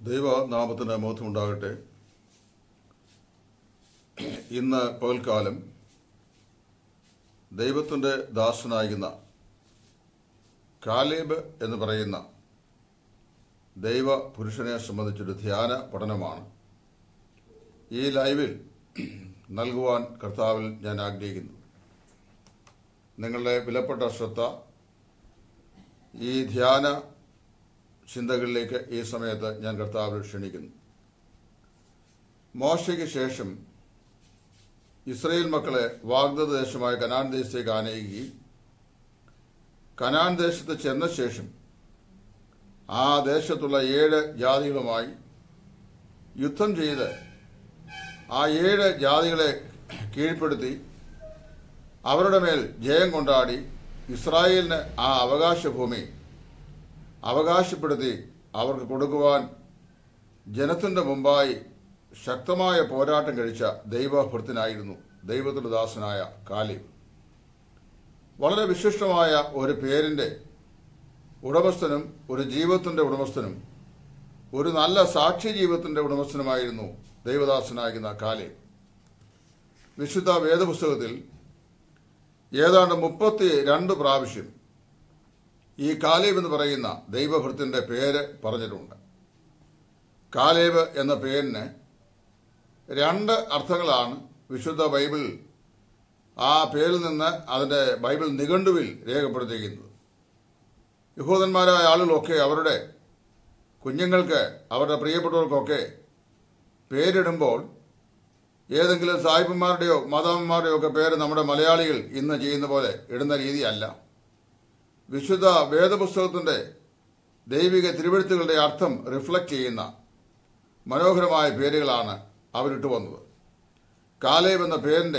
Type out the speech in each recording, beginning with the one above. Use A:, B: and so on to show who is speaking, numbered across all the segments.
A: ദൈവനാമത്തിന് മോഹമുണ്ടാകട്ടെ ഇന്ന് പകൽക്കാലം ദൈവത്തിൻ്റെ ദാസനായിരുന്ന കാലേബ് എന്ന് പറയുന്ന ദൈവ പുരുഷനെ സംബന്ധിച്ചൊരു ധ്യാന പഠനമാണ് ഈ ലൈവിൽ നൽകുവാൻ കർത്താവിൽ ഞാൻ ആഗ്രഹിക്കുന്നു നിങ്ങളുടെ വിലപ്പെട്ട ശ്രദ്ധ ഈ ധ്യാന ചിന്തകളിലേക്ക് ഈ സമയത്ത് ഞാൻ കർത്താവിൽ ക്ഷണിക്കുന്നു മോശയ്ക്ക് ശേഷം ഇസ്രയേൽ മക്കളെ വാഗ്ദത്ത ദേശമായ കനാൻ ദേശത്തേക്ക് ആനയിക്കുകയും കനാൻ ദേശത്ത് ചെന്ന ശേഷം ആ ദേശത്തുള്ള ഏഴ് ജാതികളുമായി യുദ്ധം ചെയ്ത് ആ ഏഴ് ജാതികളെ കീഴ്പ്പെടുത്തി അവരുടെ മേൽ ജയം കൊണ്ടാടി ഇസ്രായേലിന് ആ അവകാശഭൂമി അവകാശപ്പെടുത്തി അവർക്ക് കൊടുക്കുവാൻ ജനത്തിന്റെ മുമ്പായി ശക്തമായ പോരാട്ടം കഴിച്ച ദൈവഭൃത്തിനായിരുന്നു ദൈവത്തിന്റെ ദാസനായ കാലിബ് വളരെ വിശിഷ്ടമായ ഒരു പേരിന്റെ ഉടമസ്ഥനും ഒരു ജീവിതത്തിന്റെ ഉടമസ്ഥനും ഒരു നല്ല സാക്ഷി ജീവിതത്തിന്റെ ഉടമസ്ഥനുമായിരുന്നു ദൈവദാസനായിരുന്ന കാലിബ് വിശുദ്ധ വേദപുസ്തകത്തിൽ ഏതാണ്ട് മുപ്പത്തി രണ്ട് പ്രാവശ്യം ഈ കാലേബ് എന്ന് പറയുന്ന ദൈവഭൃത്തിന്റെ പേര് പറഞ്ഞിട്ടുണ്ട് കാലേബ് എന്ന പേരിന് രണ്ട് അർത്ഥങ്ങളാണ് വിശുദ്ധ ബൈബിൾ ആ പേരിൽ നിന്ന് അതിന്റെ ബൈബിൾ നിഘണ്ടുവിൽ രേഖപ്പെടുത്തിയിരിക്കുന്നത് യഹൂദന്മാരായ ആളുകളൊക്കെ അവരുടെ കുഞ്ഞുങ്ങൾക്ക് അവരുടെ പ്രിയപ്പെട്ടവർക്കൊക്കെ പേരിടുമ്പോൾ ഏതെങ്കിലും സാഹിബന്മാരുടെയോ മാതാവന്മാരുടെയോ ഒക്കെ പേര് നമ്മുടെ മലയാളികൾ ഇന്ന് ചെയ്യുന്ന പോലെ ഇടുന്ന രീതിയല്ല വിശുദ്ധ വേദപുസ്തകത്തിന്റെ ദൈവിക തിരുവഴുത്തുകളുടെ അർത്ഥം റിഫ്ലക്ട് ചെയ്യുന്ന മനോഹരമായ പേരുകളാണ് അവരിട്ട് വന്നത് കാലേബ് എന്ന പേരിന്റെ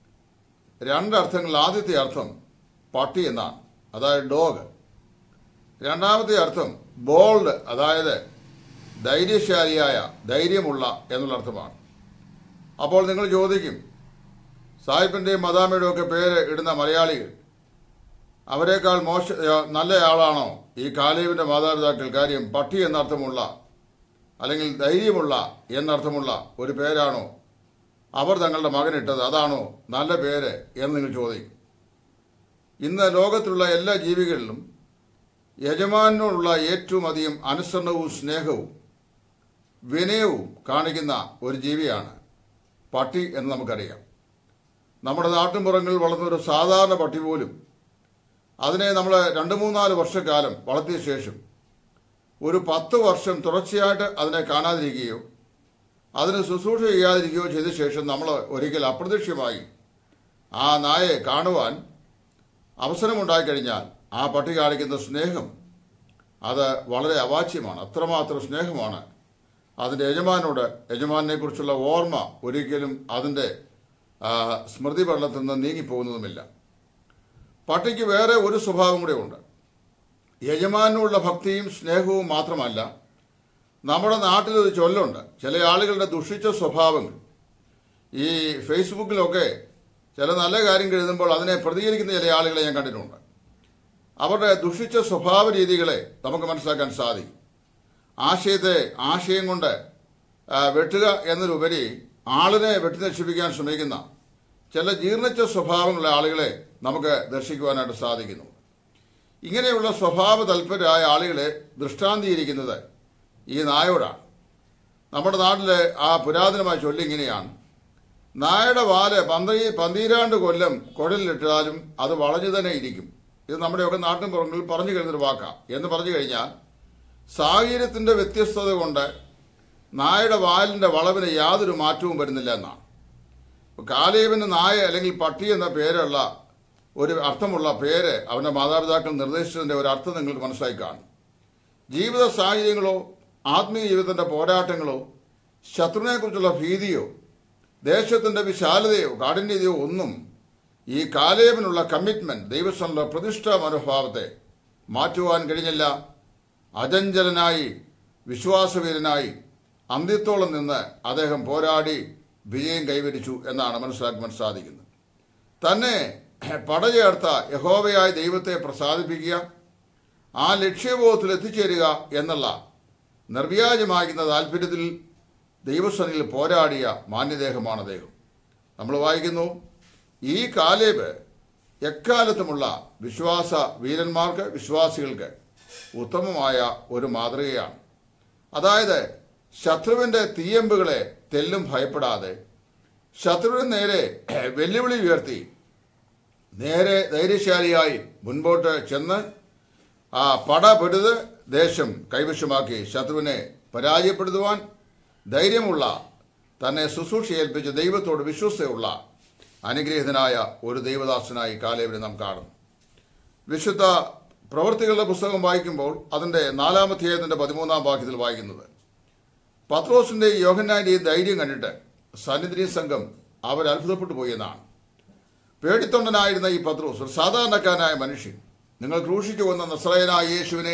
A: രണ്ടർത്ഥങ്ങൾ ആദ്യത്തെ അർത്ഥം പട്ടി എന്നാണ് അതായത് ഡോഗ് രണ്ടാമത്തെ അർത്ഥം ബോൾഡ് അതായത് ധൈര്യശാലിയായ ധൈര്യമുള്ള എന്നുള്ള അർത്ഥമാണ് അപ്പോൾ നിങ്ങൾ ചോദിക്കും സാഹിബിന്റെയും മദാമയുടെയും ഒക്കെ പേര് ഇടുന്ന മലയാളികൾ അവരെക്കാൾ മോശ നല്ല ആളാണോ ഈ കാലേവിന്റെ മാതാപിതാക്കൾ കാര്യം പട്ടി എന്നർത്ഥമുള്ള അല്ലെങ്കിൽ ധൈര്യമുള്ള എന്നർത്ഥമുള്ള ഒരു പേരാണോ അവർ തങ്ങളുടെ മകനിട്ടത് അതാണോ നല്ല പേര് എന്ന് നിങ്ങൾ ചോദിക്കും ഇന്ന് ലോകത്തിലുള്ള എല്ലാ ജീവികളിലും യജമാനോടുള്ള ഏറ്റവും അധികം അനുസരണവും സ്നേഹവും വിനയവും കാണിക്കുന്ന ഒരു ജീവിയാണ് പട്ടി എന്ന് നമുക്കറിയാം നമ്മുടെ നാട്ടിൻപുറങ്ങളിൽ വളർന്ന ഒരു സാധാരണ പട്ടി പോലും അതിനെ നമ്മൾ രണ്ട് മൂന്നാല് വർഷക്കാലം വളർത്തിയ ശേഷം ഒരു പത്ത് വർഷം തുടർച്ചയായിട്ട് അതിനെ കാണാതിരിക്കുകയോ അതിന് ശുശ്രൂഷ ചെയ്യാതിരിക്കുകയോ ചെയ്ത ശേഷം നമ്മൾ ഒരിക്കൽ അപ്രത്യക്ഷമായി ആ നായെ കാണുവാൻ അവസരമുണ്ടായിക്കഴിഞ്ഞാൽ ആ പട്ടി കാണിക്കുന്ന സ്നേഹം അത് വളരെ അവാച്യമാണ് അത്രമാത്രം സ്നേഹമാണ് അതിൻ്റെ യജമാനോട് യജമാനെ കുറിച്ചുള്ള ഓർമ്മ ഒരിക്കലും അതിൻ്റെ സ്മൃതി വെള്ളത്തിൽ നിന്ന് നീങ്ങിപ്പോകുന്നതുമില്ല പട്ടിക്ക് വേറെ ഒരു സ്വഭാവം കൂടെ ഉണ്ട് യജമാനുള്ള ഭക്തിയും സ്നേഹവും മാത്രമല്ല നമ്മുടെ നാട്ടിലൊരു ചൊല്ലുണ്ട് ചില ആളുകളുടെ ദുഷിച്ച സ്വഭാവങ്ങൾ ഈ ഫേസ്ബുക്കിലൊക്കെ ചില നല്ല കാര്യം എഴുതുമ്പോൾ അതിനെ പ്രതികരിക്കുന്ന ചില ആളുകളെ ഞാൻ കണ്ടിട്ടുണ്ട് അവരുടെ ദുഷിച്ച സ്വഭാവ രീതികളെ നമുക്ക് മനസ്സിലാക്കാൻ സാധിക്കും ആശയത്തെ ആശയം കൊണ്ട് വെട്ടുക എന്നതിലുപരി ആളിനെ വെട്ടി നശിപ്പിക്കാൻ ശ്രമിക്കുന്ന ചില ജീർണിച്ച സ്വഭാവങ്ങളുള്ള ആളുകളെ നമുക്ക് ദർശിക്കുവാനായിട്ട് സാധിക്കുന്നു ഇങ്ങനെയുള്ള സ്വഭാവ തൽപരരായ ആളുകളെ ദൃഷ്ടാന്തീകരിക്കുന്നത് ഈ നായോടാണ് നമ്മുടെ നാട്ടിലെ ആ പുരാതനമായ ചൊല്ലിങ്ങനെയാണ് നായയുടെ വാല് പന്തി പന്തീരാണ്ട് കൊല്ലം കുഴലിലിട്ടാലും അത് വളഞ്ഞു തന്നെ ഇരിക്കും ഇത് നമ്മുടെയൊക്കെ നാട്ടിൻ പുറങ്ങളിൽ പറഞ്ഞു കഴിഞ്ഞൊരു വാക്കാം എന്ന് പറഞ്ഞു കഴിഞ്ഞാൽ സാഹചര്യത്തിന്റെ വ്യത്യസ്തത കൊണ്ട് നായയുടെ വാലിന്റെ വളവിന് യാതൊരു മാറ്റവും വരുന്നില്ല എന്നാണ് കാലേവിന് നായ അല്ലെങ്കിൽ പട്ടി എന്ന പേരുള്ള ഒരു അർത്ഥമുള്ള പേര് അവന്റെ മാതാപിതാക്കൾ നിർദ്ദേശിച്ചതിന്റെ ഒരു അർത്ഥം നിങ്ങൾക്ക് മനസ്സിലാക്കി കാണും ജീവിത സാഹചര്യങ്ങളോ ആത്മീയ ജീവിതത്തിന്റെ പോരാട്ടങ്ങളോ ശത്രുവിനെക്കുറിച്ചുള്ള ഭീതിയോ ദേശത്തിന്റെ വിശാലതയോ കാഠിന്യതയോ ഒന്നും ഈ കാലേവിനുള്ള കമ്മിറ്റ്മെന്റ് ദൈവസ്ഥലുള്ള പ്രതിഷ്ഠാ മനോഭാവത്തെ മാറ്റുവാൻ കഴിഞ്ഞില്ല അജഞ്ചലനായി വിശ്വാസവീരനായി അന്ത്യത്തോളം നിന്ന് അദ്ദേഹം പോരാടി വിജയം കൈവരിച്ചു എന്നാണ് മനസ്സിലാക്കുവാൻ സാധിക്കുന്നത് തന്നെ പടചേർത്ത യഹോവയായ ദൈവത്തെ പ്രസാദിപ്പിക്കുക ആ ലക്ഷ്യബോധത്തിൽ എത്തിച്ചേരുക എന്നുള്ള നിർവ്യാജമാകുന്ന താല്പര്യത്തിൽ ദൈവസനിൽ പോരാടിയ മാന്യദേഹമാണ് അദ്ദേഹം നമ്മൾ വായിക്കുന്നു ഈ കാലേബ് എക്കാലത്തുമുള്ള വിശ്വാസ വീരന്മാർക്ക് വിശ്വാസികൾക്ക് ഉത്തമമായ ഒരു മാതൃകയാണ് അതായത് ശത്രുവിന്റെ തീയമ്പുകളെ തെല്ലും ഭയപ്പെടാതെ ശത്രുവിന് നേരെ വെല്ലുവിളി ഉയർത്തി നേരെ ധൈര്യശാലിയായി മുൻപോട്ട് ചെന്ന് ആ പടപെടുത് ദേശം കൈവശമാക്കി ശത്രുവിനെ പരാജയപ്പെടുത്തുവാൻ ധൈര്യമുള്ള തന്നെ ശുശ്രൂഷ ഏൽപ്പിച്ച ദൈവത്തോട് വിശ്വസ്തയുള്ള അനുഗ്രഹീതനായ ഒരു ദൈവദാസനായി കാലേവിനെ നാം കാണുന്നു വിശുദ്ധ പ്രവൃത്തികളുടെ പുസ്തകം വായിക്കുമ്പോൾ അതിന്റെ നാലാമധ്യായത്തിന്റെ പതിമൂന്നാം വാക്യത്തിൽ വായിക്കുന്നത് പത്രോസിന്റെയും യോഹന്നാന്റെയും ധൈര്യം കണ്ടിട്ട് സന്നിധി സംഘം അവർ അത്ഭുതപ്പെട്ടു പോയി എന്നാണ് പേടിത്തൊണ്ടനായിരുന്ന ഈ പത്രോസ് ഒരു സാധാരണക്കാരനായ മനുഷ്യൻ നിങ്ങൾ ക്രൂശിച്ചു വന്ന നസ്രയനായ യേശുവിനെ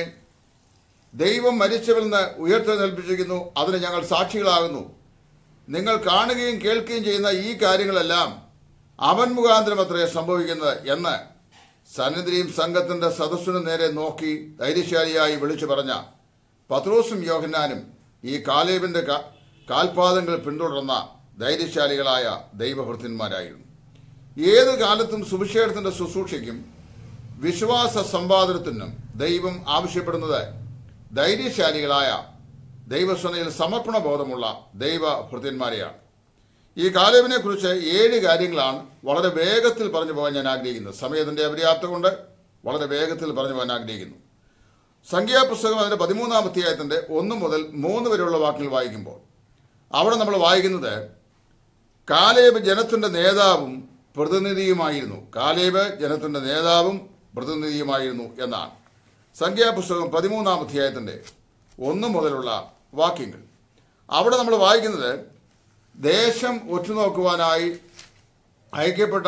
A: ദൈവം മരിച്ചവരിൽ നിന്ന് ഉയർത്തെഴുന്നേൽപ്പിച്ചിരിക്കുന്നു അതിന് ഞങ്ങൾ സാക്ഷികളാകുന്നു നിങ്ങൾ കാണുകയും കേൾക്കുകയും ചെയ്യുന്ന ഈ കാര്യങ്ങളെല്ലാം അവൻ മുഖാന്തരം അത്രേ സംഭവിക്കുന്നത് എന്ന് സന്നിധിയും സംഘത്തിന്റെ സദസ്സിനു നേരെ നോക്കി ധൈര്യശാലിയായി വിളിച്ചു പറഞ്ഞ പത്രോസും യോഹന്നാനും ഈ കാലേബിന്റെ കാ- കാൽപാദങ്ങൾ പിന്തുടർന്ന ധൈര്യശാലികളായ ദൈവഭൃത്യന്മാരായിരുന്നു ഏത് കാലത്തും സുവിശേഷത്തിന്റെ ശുശ്രൂഷയ്ക്കും വിശ്വാസ സമ്പാദനത്തിനും ദൈവം ആവശ്യപ്പെടുന്നത് ധൈര്യശാലികളായ ദൈവസ്വനയിൽ സമർപ്പണ ബോധമുള്ള ദൈവഭൃത്യന്മാരെയാണ് ഈ കാലേവിനെ കുറിച്ച് ഏഴ് കാര്യങ്ങളാണ് വളരെ വേഗത്തിൽ പറഞ്ഞു പോകാൻ ഞാൻ ആഗ്രഹിക്കുന്നത് സമയത്തിന്റെ അപര്യാപ്ത കൊണ്ട് വളരെ വേഗത്തിൽ പറഞ്ഞു പോകാൻ ആഗ്രഹിക്കുന്നു സംഖ്യാപുസ്തകം അതിന്റെ പതിമൂന്നാം അധ്യായത്തിന്റെ ഒന്ന് മുതൽ മൂന്ന് വരെയുള്ള വാക്കുകൾ വായിക്കുമ്പോൾ അവിടെ നമ്മൾ വായിക്കുന്നത് കാലേബ് ജനത്തിന്റെ നേതാവും പ്രതിനിധിയുമായിരുന്നു കാലേബ് ജനത്തിന്റെ നേതാവും പ്രതിനിധിയുമായിരുന്നു എന്നാണ് സംഖ്യാപുസ്തകം പതിമൂന്നാം അധ്യായത്തിന്റെ ഒന്ന് മുതലുള്ള വാക്യങ്ങൾ അവിടെ നമ്മൾ വായിക്കുന്നത് ദേശം ഒറ്റുനോക്കുവാനായി അയക്കപ്പെട്ട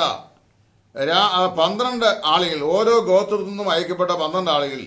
A: രാ- ആ പന്ത്രണ്ട് ആളുകൾ ഓരോ ഗോത്രത്തിൽ നിന്നും അയക്കപ്പെട്ട പന്ത്രണ്ട് ആളുകൾ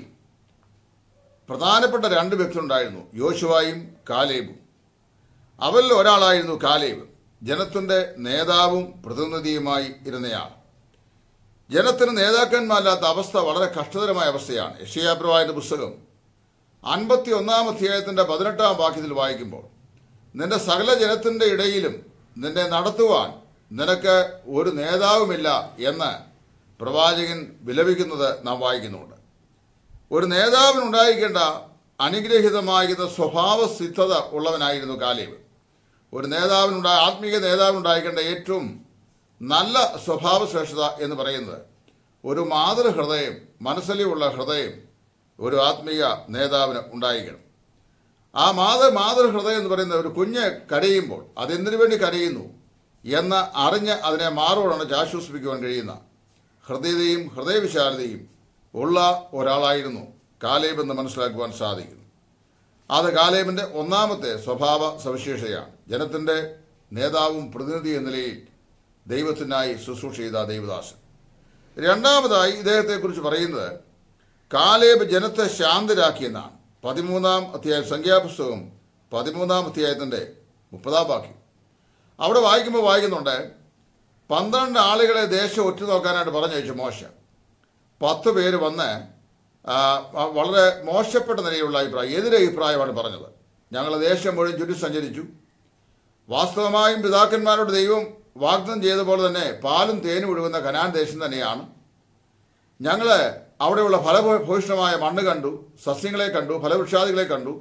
A: പ്രധാനപ്പെട്ട രണ്ട് വ്യക്തികളുണ്ടായിരുന്നു യോശുവായും കാലേബും അവരിൽ ഒരാളായിരുന്നു കാലേബ് ജനത്തിന്റെ നേതാവും പ്രതിനിധിയുമായി ഇരുന്നയാൾ ജനത്തിന് നേതാക്കന്മാരില്ലാത്ത അവസ്ഥ വളരെ കഷ്ടതരമായ അവസ്ഥയാണ് യഷയാപ്രവായന്റെ പുസ്തകം അൻപത്തി ഒന്നാം അധ്യായത്തിന്റെ പതിനെട്ടാം വാക്യത്തിൽ വായിക്കുമ്പോൾ നിന്റെ സകല ജനത്തിന്റെ ഇടയിലും നിന്നെ നടത്തുവാൻ നിനക്ക് ഒരു നേതാവുമില്ല എന്ന് പ്രവാചകൻ വിലപിക്കുന്നത് നാം വായിക്കുന്നുണ്ട് ഒരു നേതാവിനുണ്ടായിരിക്കേണ്ട അനുഗ്രഹീതമായിരുന്ന സ്വഭാവ സിദ്ധത ഉള്ളവനായിരുന്നു കാലേബ് ഒരു നേതാവിനുണ്ടായ ആത്മീയ നേതാവിനുണ്ടായിരിക്കേണ്ട ഏറ്റവും നല്ല സ്വഭാവ ശ്രേഷ്ഠത എന്ന് പറയുന്നത് ഒരു മാതൃഹൃദയം മനസ്സിലുള്ള ഹൃദയം ഒരു ആത്മീയ നേതാവിന് ഉണ്ടായിരിക്കണം ആ മാതൃ മാതൃഹൃദയം എന്ന് പറയുന്ന ഒരു കുഞ്ഞ് കരയുമ്പോൾ അതെന്തിനു വേണ്ടി കരയുന്നു എന്ന് അറിഞ്ഞ് അതിനെ മാറോടണച്ച് ആശ്വസിപ്പിക്കുവാൻ കഴിയുന്ന ഹൃദയതയും ഹൃദയവിശാലതയും ഉള്ള ഒരാളായിരുന്നു കാലേബ് എന്ന് മനസ്സിലാക്കുവാൻ സാധിക്കുന്നു അത് കാലേബിന്റെ ഒന്നാമത്തെ സ്വഭാവ സവിശേഷതയാണ് ജനത്തിന്റെ നേതാവും പ്രതിനിധി എന്ന നിലയിൽ ദൈവത്തിനായി ശുശ്രൂഷ ചെയ്ത ദൈവദാസൻ രണ്ടാമതായി ഇദ്ദേഹത്തെക്കുറിച്ച് പറയുന്നത് കാലേബ് ജനത്തെ ശാന്തരാക്കിയെന്നാണ് പതിമൂന്നാം അധ്യായം സംഖ്യാപുസ്തകം പതിമൂന്നാം അധ്യായത്തിന്റെ മുപ്പതാം വാക്യം അവിടെ വായിക്കുമ്പോൾ വായിക്കുന്നുണ്ട് പന്ത്രണ്ട് ആളുകളെ ദേശം ഒറ്റുനോക്കാനായിട്ട് പറഞ്ഞയച്ചു മോശ പത്ത് പേര് വന്ന് ആ, വളരെ മോശപ്പെട്ട നിലയിലുള്ള അഭിപ്രായം എതിരെ അഭിപ്രായമാണ് പറഞ്ഞത് ഞങ്ങൾ ദേശം മുഴുവൻ ചുറ്റി സഞ്ചരിച്ചു വാസ്തവമായും പിതാക്കന്മാരോട് ദൈവം വാഗ്ദം ചെയ്ത പോലെ തന്നെ പാലും തേനും ഒഴുകുന്ന കനാൻ ദേശം തന്നെയാണ് ഞങ്ങൾ അവിടെയുള്ള ഫലഭൂഷണമായ മണ്ണ് കണ്ടു സസ്യങ്ങളെ കണ്ടു ഫലവൃക്ഷാദികളെ കണ്ടു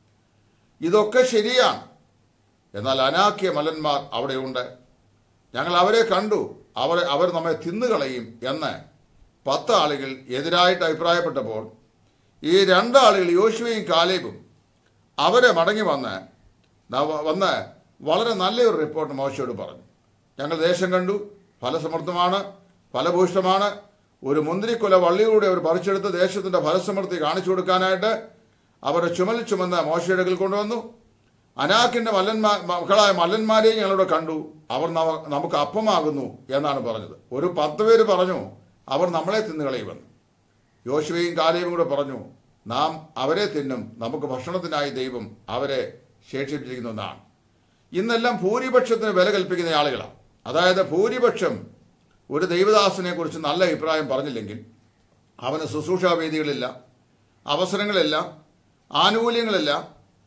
A: ഇതൊക്കെ ശരിയാണ് എന്നാൽ അനാക്യ മലന്മാർ അവിടെയുണ്ട് ഞങ്ങൾ അവരെ കണ്ടു അവരെ അവർ നമ്മെ തിന്നുകളയും എന്ന് പത്ത് ആളുകൾ എതിരായിട്ട് അഭിപ്രായപ്പെട്ടപ്പോൾ ഈ രണ്ടാളുകൾ യോശുവയും കാലേബും അവരെ മടങ്ങി വന്ന് നവ- വന്ന് വളരെ നല്ലൊരു റിപ്പോർട്ട് മോശയോട് പറഞ്ഞു ഞങ്ങൾ ദേശം കണ്ടു ഫലസമൃദ്ധമാണ് ഫലഭൂഷ്ടമാണ് ഒരു മുന്തിരിക്കൊല വള്ളിയിലൂടെ അവർ പറിച്ചെടുത്ത് ദേശത്തിന്റെ ഫലസമൃദ്ധി കാണിച്ചു കൊടുക്കാനായിട്ട് അവരുടെ ചുമൽ ചുമന്ന് മോശയുടെ അടുക്കൽ കൊണ്ടുവന്നു അനാക്കിന്റെ മല്ലന്മാ മക്കളായ മല്ലന്മാരെയും ഞങ്ങളിവിടെ കണ്ടു അവർ നവ- നമുക്ക് അപ്പമാകുന്നു എന്നാണ് പറഞ്ഞത് ഒരു പത്ത് പേര് പറഞ്ഞു അവർ നമ്മളെ തിന്നുകളയുമെന്ന് യോശുവയും കാലയും കൂടെ പറഞ്ഞു നാം അവരെ തിന്നും നമുക്ക് ഭക്ഷണത്തിനായി ദൈവം അവരെ ശേഷിപ്പിച്ചിരിക്കുന്നു എന്നാണ് ഇന്നെല്ലാം ഭൂരിപക്ഷത്തിന് വില കൽപ്പിക്കുന്ന ആളുകളാണ് അതായത് ഭൂരിപക്ഷം ഒരു ദൈവദാസനെ കുറിച്ച് നല്ല അഭിപ്രായം പറഞ്ഞില്ലെങ്കിൽ അവന് ശുശ്രൂഷാ വേദികളില്ല അവസരങ്ങളില്ല ആനുകൂല്യങ്ങളില്ല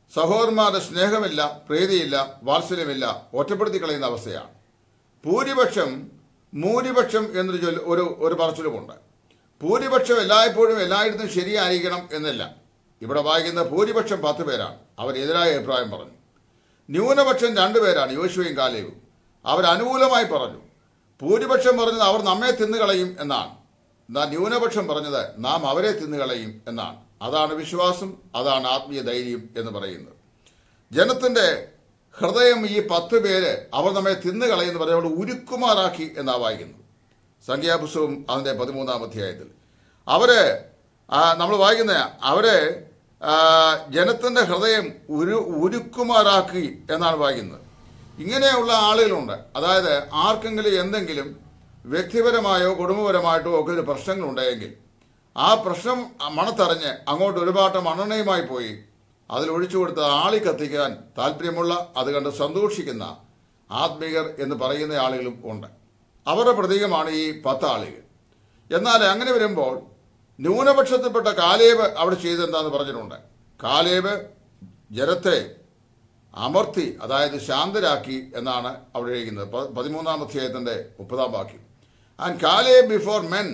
A: സഹോദരന്മാരുടെ സ്നേഹമില്ല പ്രീതിയില്ല വാത്സല്യമില്ല ഒറ്റപ്പെടുത്തി കളയുന്ന അവസ്ഥയാണ് ഭൂരിപക്ഷം ഭൂരിപക്ഷം എന്നൊരു ചൊല്ല് ഒരു ഒരു പറച്ചിലുമുണ്ട് ഭൂരിപക്ഷം എല്ലായ്പ്പോഴും എല്ലായിടത്തും ശരിയായിരിക്കണം എന്നില്ല ഇവിടെ വായിക്കുന്ന ഭൂരിപക്ഷം പത്ത് പേരാണ് അവർ എതിരായ അഭിപ്രായം പറഞ്ഞു ന്യൂനപക്ഷം രണ്ടുപേരാണ് യോശുവയും കാലേവും അവർ അനുകൂലമായി പറഞ്ഞു ഭൂരിപക്ഷം പറഞ്ഞത് അവർ നമ്മെ തിന്നുകളയും എന്നാണ് എന്നാൽ ന്യൂനപക്ഷം പറഞ്ഞത് നാം അവരെ തിന്നുകളയും എന്നാണ് അതാണ് വിശ്വാസം അതാണ് ആത്മീയ ധൈര്യം എന്ന് പറയുന്നത് ജനത്തിന്റെ ഹൃദയം ഈ പത്ത് പേര് അവർ നമ്മെ തിന്നുകളയെന്ന് പറഞ്ഞവർ ഉരുക്കുമാറാക്കി എന്നാ വായിക്കുന്നത് സംഖ്യാപുസ്തകം അതിന്റെ പതിമൂന്നാം അധ്യായത്തിൽ അവര് നമ്മൾ വായിക്കുന്ന അവരെ ആ, ജനത്തിന്റെ ഹൃദയം ഉരു ഉരുക്കുമാറാക്കി എന്നാണ് വായിക്കുന്നത് ഇങ്ങനെയുള്ള ആളുകളുണ്ട് അതായത് ആർക്കെങ്കിലും എന്തെങ്കിലും വ്യക്തിപരമായോ കുടുംബപരമായിട്ടോ ഒക്കെ ഒരു പ്രശ്നങ്ങളുണ്ടെങ്കിൽ ആ പ്രശ്നം മണത്തറിഞ്ഞ് അങ്ങോട്ട് ഒരുപാട് മണ്ണെണ്ണയുമായി പോയി അതിൽ ഒഴിച്ചു കൊടുത്ത ആളി കത്തിക്കാൻ താല്പര്യമുള്ള അത് കണ്ട് സന്തോഷിക്കുന്ന ആത്മീയർ എന്ന് പറയുന്ന ആളുകളും ഉണ്ട് അവരുടെ പ്രതീകമാണ് ഈ പത്ത് ആളുകൾ എന്നാൽ അങ്ങനെ വരുമ്പോൾ ന്യൂനപക്ഷത്തിൽപ്പെട്ട കാലേബ് അവിടെ ചെയ്തെന്താന്ന് പറഞ്ഞിട്ടുണ്ട് കാലേബ് ജനത്തെ അമർത്തി അതായത് ശാന്തരാക്കി എന്നാണ് അവിടെ എഴുതുന്നത് പ- പതിമൂന്നാം അധ്യായത്തിന്റെ മുപ്പതാം വാക്യം and Caleb before men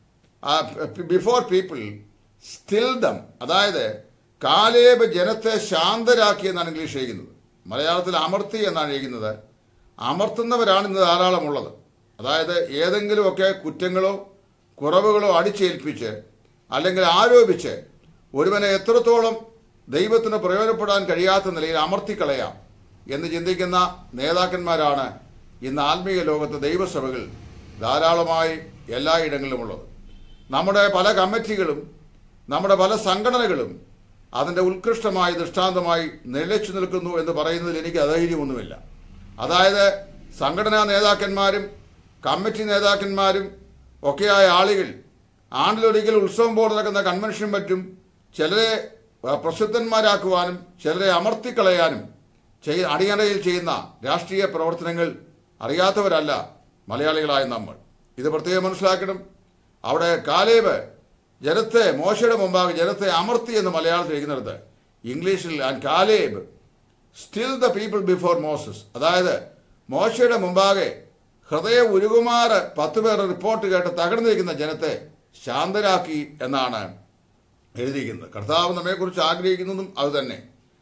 A: before people still them അതായത് കാലേബ് ജനത്തെ ശാന്തരാക്കി എന്നാണ് ഇംഗ്ലീഷ് എഴുതുന്നത് മലയാളത്തിൽ അമർത്തി എന്നാണ് എഴുതുന്നത് അമർത്തുന്നവരാണ് ഇന്ന് ധാരാളമുള്ളത് അതായത് ഏതെങ്കിലുമൊക്കെ കുറ്റങ്ങളോ കുറവുകളോ അടിച്ചേൽപ്പിച്ച് അല്ലെങ്കിൽ ആരോപിച്ച് ഒരുവനെ എത്രത്തോളം ദൈവത്തിന് പ്രയോജനപ്പെടാൻ കഴിയാത്ത നിലയിൽ അമർത്തിക്കളയാം എന്ന് ചിന്തിക്കുന്ന നേതാക്കന്മാരാണ് ഇന്ന് ആത്മീയ ലോകത്ത് ദൈവസഭകൾ ധാരാളമായി എല്ലായിടങ്ങളിലുമുള്ളത് നമ്മുടെ പല കമ്മിറ്റികളും നമ്മുടെ പല സംഘടനകളും അതിന്റെ ഉത്കൃഷ്ടമായ ദൃഷ്ടാന്തമായി നിലച്ചു നിൽക്കുന്നു എന്ന് പറയുന്നതിൽ എനിക്ക് അധൈര്യമൊന്നുമില്ല അതായത് സംഘടനാ നേതാക്കന്മാരും കമ്മിറ്റി നേതാക്കന്മാരും ഒക്കെയായ ആളുകൾ ആണ്ടിലൊരിക്കൽ ഉത്സവം പോലെ നടക്കുന്ന കൺവെൻഷനും മറ്റും ചിലരെ ആ, പ്രസിദ്ധന്മാരാക്കുവാനും ചിലരെ അമർത്തിക്കളയാനും ചെയ്- അടിയറയിൽ ചെയ്യുന്ന രാഷ്ട്രീയ പ്രവർത്തനങ്ങൾ അറിയാത്തവരല്ല മലയാളികളായ നമ്മൾ ഇത് പ്രത്യേകം മനസ്സിലാക്കണം അവിടെ കാലേബ് ജനത്തെ മോശയുടെ മുമ്പാകെ ജനത്തെ അമർത്തി എന്ന് മലയാളത്തിൽ എഴുതുന്നിടത്ത് ഇംഗ്ലീഷിൽ and Caleb still the people before Moses അതായത് മോശയുടെ മുമ്പാകെ ഹൃദയ ഉരുകുമാറ് പത്ത് പേർ റിപ്പോർട്ട് കേട്ട് തകർന്നിരിക്കുന്ന ജനത്തെ ശാന്തരാക്കി എന്നാണ് എഴുതിയിരിക്കുന്നത് കർത്താവ് നമ്മെക്കുറിച്ച് ആഗ്രഹിക്കുന്നതും അതുതന്നെ